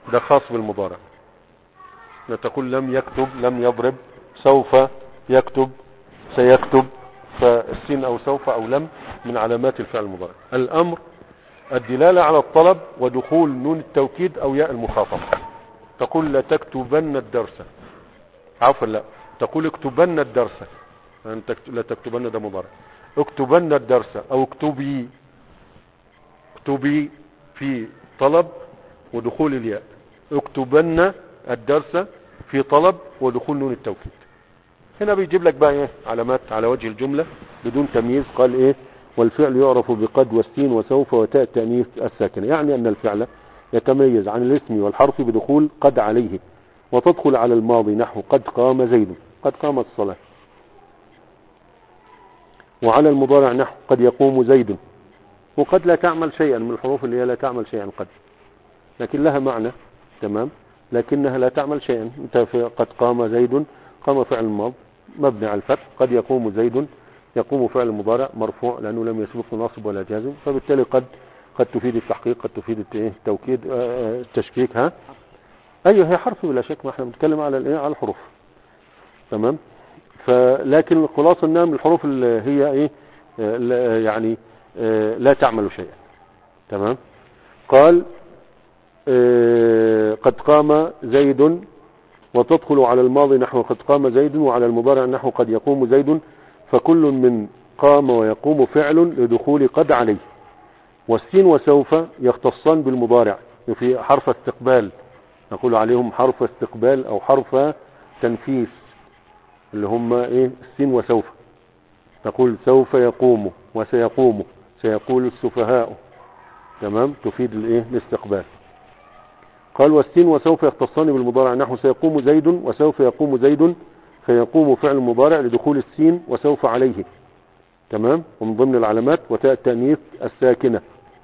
ده خاص بالمضارع لا تقول لم يكتب لم يضرب سوف يكتب سيكتب فالسين او سوف او لم من علامات الفعل المضارع الامر الدلالة على الطلب ودخول نون التوكيد او ياء المخاطبة تقول لا تكتبن الدرس عفوا لا تقول اكتبن الدرس أن تكت- لا تكتبن ده مضارع اكتبن الدرس او اكتبي اكتبي في طلب ودخول الياء اكتبن الدرس في طلب ودخول نون التوكيد هنا بيجيب لك بقى ايه علامات على وجه الجملة بدون تمييز قال ايه والفعل يعرف بقد والسين وسوف وتاء التأنيث الساكنة يعني ان الفعل يتميز عن الاسم والحرف بدخول قد عليه وتدخل على الماضي نحو قد قام زيد قد قامت الصلاة وعلى المضارع نحو قد يقوم زيد وقد لا تعمل شيئا من الحروف اللي هي لا تعمل شيئا قد لكن لها معنى تمام لكنها لا تعمل شيئا انت في قد قام زيد قام فعل الماض مبني على الفتح قد يقوم زيد يقوم فعل المضارع مرفوع لانه لم يسبقه ناصب ولا جازم فبالتالي قد قد تفيد التحقيق قد تفيد الت- إيه؟ التوكيد آه، آه، التشكيك ها ايوه هي حرف بلا شك ما احنا بنتكلم على الايه على الحروف تمام فلكن الخلاصه انها من الحروف اللي هي ايه آه، لا- يعني آه، لا تعمل شيئا تمام قال آه، قد قام زيد وتدخل على الماضي نحو قد قام زيد وعلى المضارع نحو قد يقوم زيد فكل من قام ويقوم فعل لدخول قد عليه والسين وسوف يختصان بالمضارع في حرف استقبال نقول عليهم حرف استقبال او حرف تنفيس اللي هم ايه السين وسوف تقول سوف يقوم وسيقوم سيقول السفهاء تمام تفيد الايه الاستقبال قال والسين وسوف يختصان بالمضارع نحو سيقوم زيد وسوف يقوم زيد فيقوم فعل المضارع لدخول السين وسوف عليه تمام ومن ضمن العلامات وتاء التأنيث الساكنة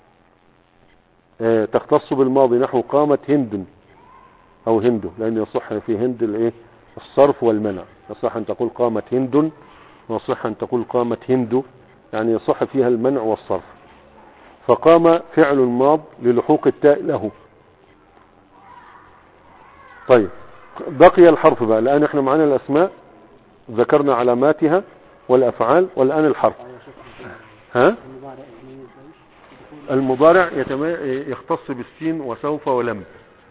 آه، تختص بالماضي نحو قامت هند او هند لان يصح في هند الايه الصرف والمنع يصح ان تقول قامت هند ويصح ان تقول قامت هند يعني يصح فيها المنع والصرف فقام فعل ماض للحوق التاء له طيب بقي الحرف بقى الان احنا معانا الاسماء ذكرنا علاماتها والافعال والان الحرف ها المضارع يتميز ايش؟ دخول المضارع يتم... يختص بالسين وسوف ولم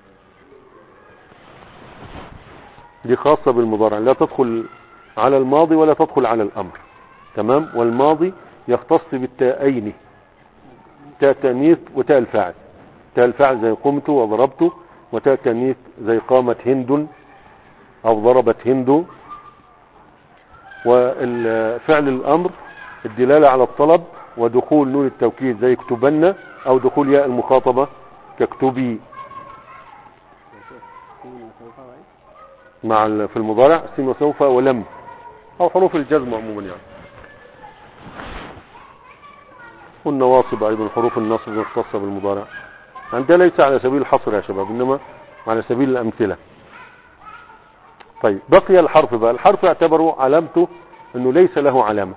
دي خاصة بالمضارع لا تدخل على الماضي ولا تدخل على الأمر تمام والماضي يختص بالتاءين تاء التأنيث وتاء الفاعل تاء الفاعل زي قمت وضربت وتاء التأنيث زي قامت هند أو ضربت هند والفعل الأمر الدلالة على الطلب ودخول نون التوكيد زي اكتبن او دخول ياء المخاطبة كاكتبي سين وسوف وايش؟ مع ال- في المضارع سين وسوف ولم او حروف الجزم عموما يعني والنواصب ايضا حروف النصب المختصة بالمضارع يعني ده ليس على سبيل الحصر يا شباب انما على سبيل الامثلة طيب بقي الحرف بقى الحرف يعتبر علامته انه ليس له علامة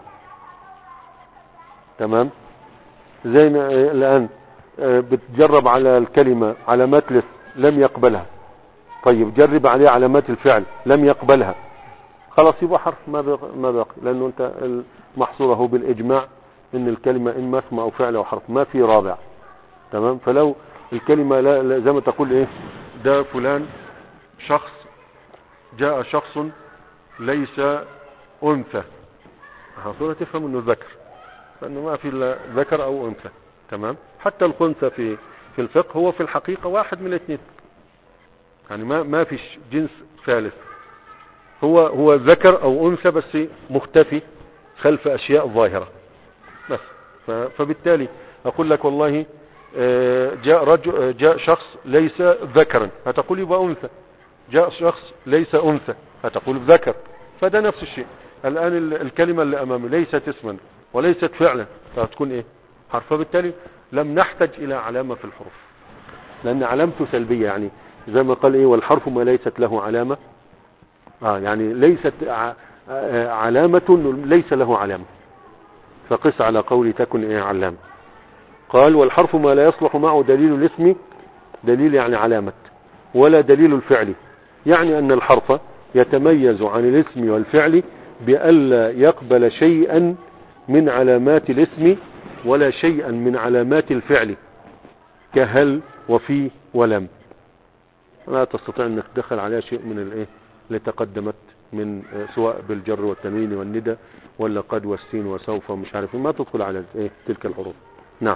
تمام زي ما آه، الآن آه، بتجرب على الكلمة علامات لس لم يقبلها طيب جرب عليه علامات الفعل لم يقبلها خلاص يبقى حرف ما بقى ما باقي لأنه أنت محصور اهو بالإجماع إن الكلمة إما اسم أو فعل أو حرف ما في رابع تمام فلو الكلمة لا لا زي ما تقول إيه ده فلان شخص جاء شخص ليس أنثى هتقول تفهم إنه ذكر فانه ما في الا ذكر او انثى تمام حتى الخنثى في في الفقه هو في الحقيقة واحد من الاثنين يعني ما ما فيش جنس ثالث هو هو ذكر او انثى بس مختفي خلف اشياء ظاهرة بس ف- فبالتالي اقول لك والله آه، جاء رجل آه، جاء شخص ليس ذكرا هتقول يبقى انثى جاء شخص ليس انثى هتقول ذكر فده نفس الشيء الان ال- الكلمة اللي امامي ليست اسما وليست فعلا فهتكون ايه حرف فبالتالي لم نحتج الى علامة في الحروف لان علامته سلبية يعني زي ما قال ايه والحرف ما ليست له علامة اه يعني ليست ع- آه، علامة إنه ليس له علامة فقس على قول تكن ايه علامة قال والحرف ما لا يصلح معه دليل الاسم دليل يعني علامة ولا دليل الفعل يعني أن الحرف يتميز عن الاسم والفعل بألا يقبل شيئا من علامات الاسم ولا شيئا من علامات الفعل كهل وفي ولم لا تستطيع انك تدخل عليها شيء من الايه اللي تقدمت من آه، سواء بالجر والتنوين والندى ولا قد والسين وسوف ومش عارف إيه، ما تدخل على ايه تلك الحروف نعم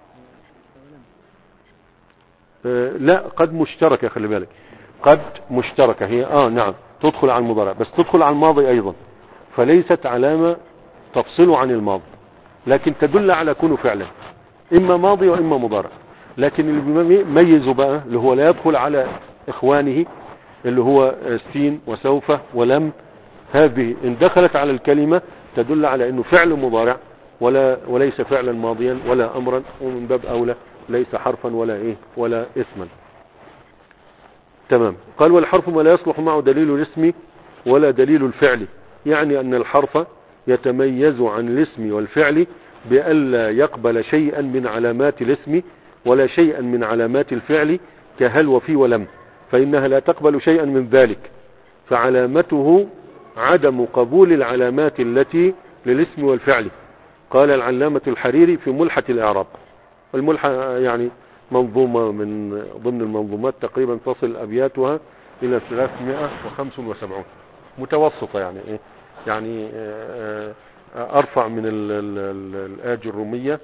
آه، لا قد مشتركة خلي بالك قد مشتركة هي اه نعم تدخل على المضارع بس تدخل على الماضي ايضا فليست علامة تفصله عن الماضي لكن تدل على كونه فعلا اما ماضي واما مضارع لكن اللي بيميزه بقى اللي هو لا يدخل على اخوانه اللي هو سين وسوف ولم هذه ان دخلت على الكلمة تدل على انه فعل مضارع ولا وليس فعلا ماضيا ولا امرا ومن باب اولى ليس حرفا ولا ايه ولا اسما تمام قال والحرف ما لا يصلح معه دليل الاسم ولا دليل الفعل يعني ان الحرف يتميز عن الاسم والفعل بألا يقبل شيئا من علامات الاسم ولا شيئا من علامات الفعل كهل وفي ولم فإنها لا تقبل شيئا من ذلك فعلامته عدم قبول العلامات التي للاسم والفعل قال العلامة الحريري في ملحة الإعراب الملحة يعني منظومة من ضمن المنظومات تقريبا تصل أبياتها إلى 375 متوسطة يعني إيه يعني آه، آه، أرفع من ال- ال- ال- الآج الرومية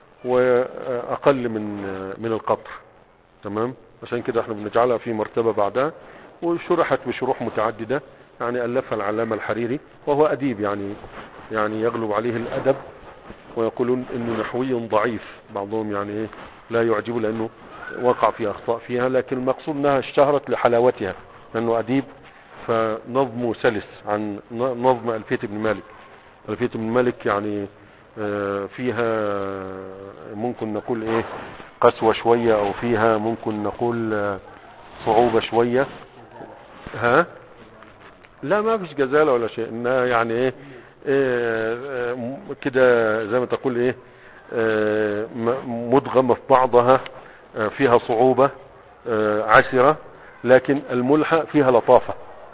وأقل من آه، من القطر تمام عشان كده احنا بنجعلها في مرتبة بعدها وشرحت بشروح متعددة يعني ألفها العلامة الحريري وهو أديب يعني يعني يغلب عليه الأدب ويقولون انه نحوي ضعيف بعضهم يعني ايه لا يعجبه لانه وقع في اخطاء فيها لكن المقصود انها اشتهرت لحلاوتها لانه اديب فنظمه سلس عن ن- نظم الفيت بن مالك الفيت بن مالك يعني آه، فيها ممكن نقول ايه قسوة شوية او فيها ممكن نقول آه، صعوبة شوية ها لا ما فيش جزالة ولا شيء انها يعني ايه آه، آه، م- كده زي ما تقول ايه آه، م- مدغمة في بعضها آه، فيها صعوبة آه، عسرة لكن الملحة فيها لطافة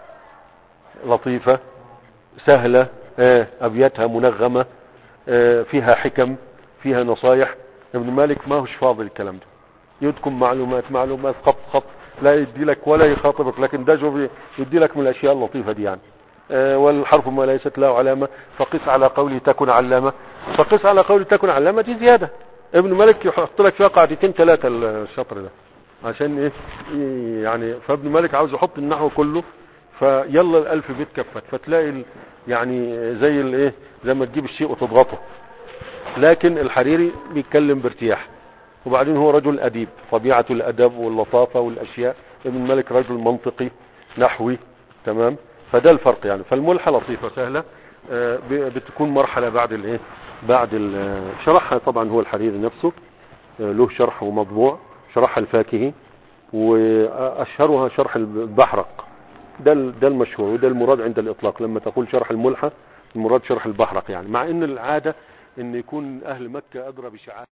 لطيفة سهلة آه، أبياتها منغمة آه، فيها حكم فيها نصايح ابن مالك ما هوش فاضل الكلام ده يدكم معلومات معلومات خط خط لا يدي لك ولا يخاطبك لكن ده شوف يدي لك من الأشياء اللطيفة دي يعني آه، والحرف ما ليست له علامة فقس على قولي تكن علامة فقس على قولي تكن علامة دي زيادة ابن مالك يحط لك فيها قاعدتين ثلاثة الشطر ده عشان ايه إيه يعني فابن مالك عاوز يحط النحو كله فيلا الالف بيت كفت فتلاقي ال- يعني زي الايه زي ما تجيب الشيء وتضغطه لكن الحريري بيتكلم بارتياح وبعدين هو رجل اديب طبيعة الادب واللطافة والاشياء ابن مالك رجل منطقي نحوي تمام فده الفرق يعني فالملحة لطيفة سهلة آه، ب- بتكون مرحلة بعد الايه بعد ال- شرحها طبعا هو الحريري نفسه آه، له شرح ومطبوع شرحها الفاكهي واشهرها شرح البحرق ده ال- ده المشهور وده المراد عند الاطلاق لما تقول شرح الملحة المراد شرح البحرق يعني مع ان العادة ان يكون اهل مكة ادرى بشعائر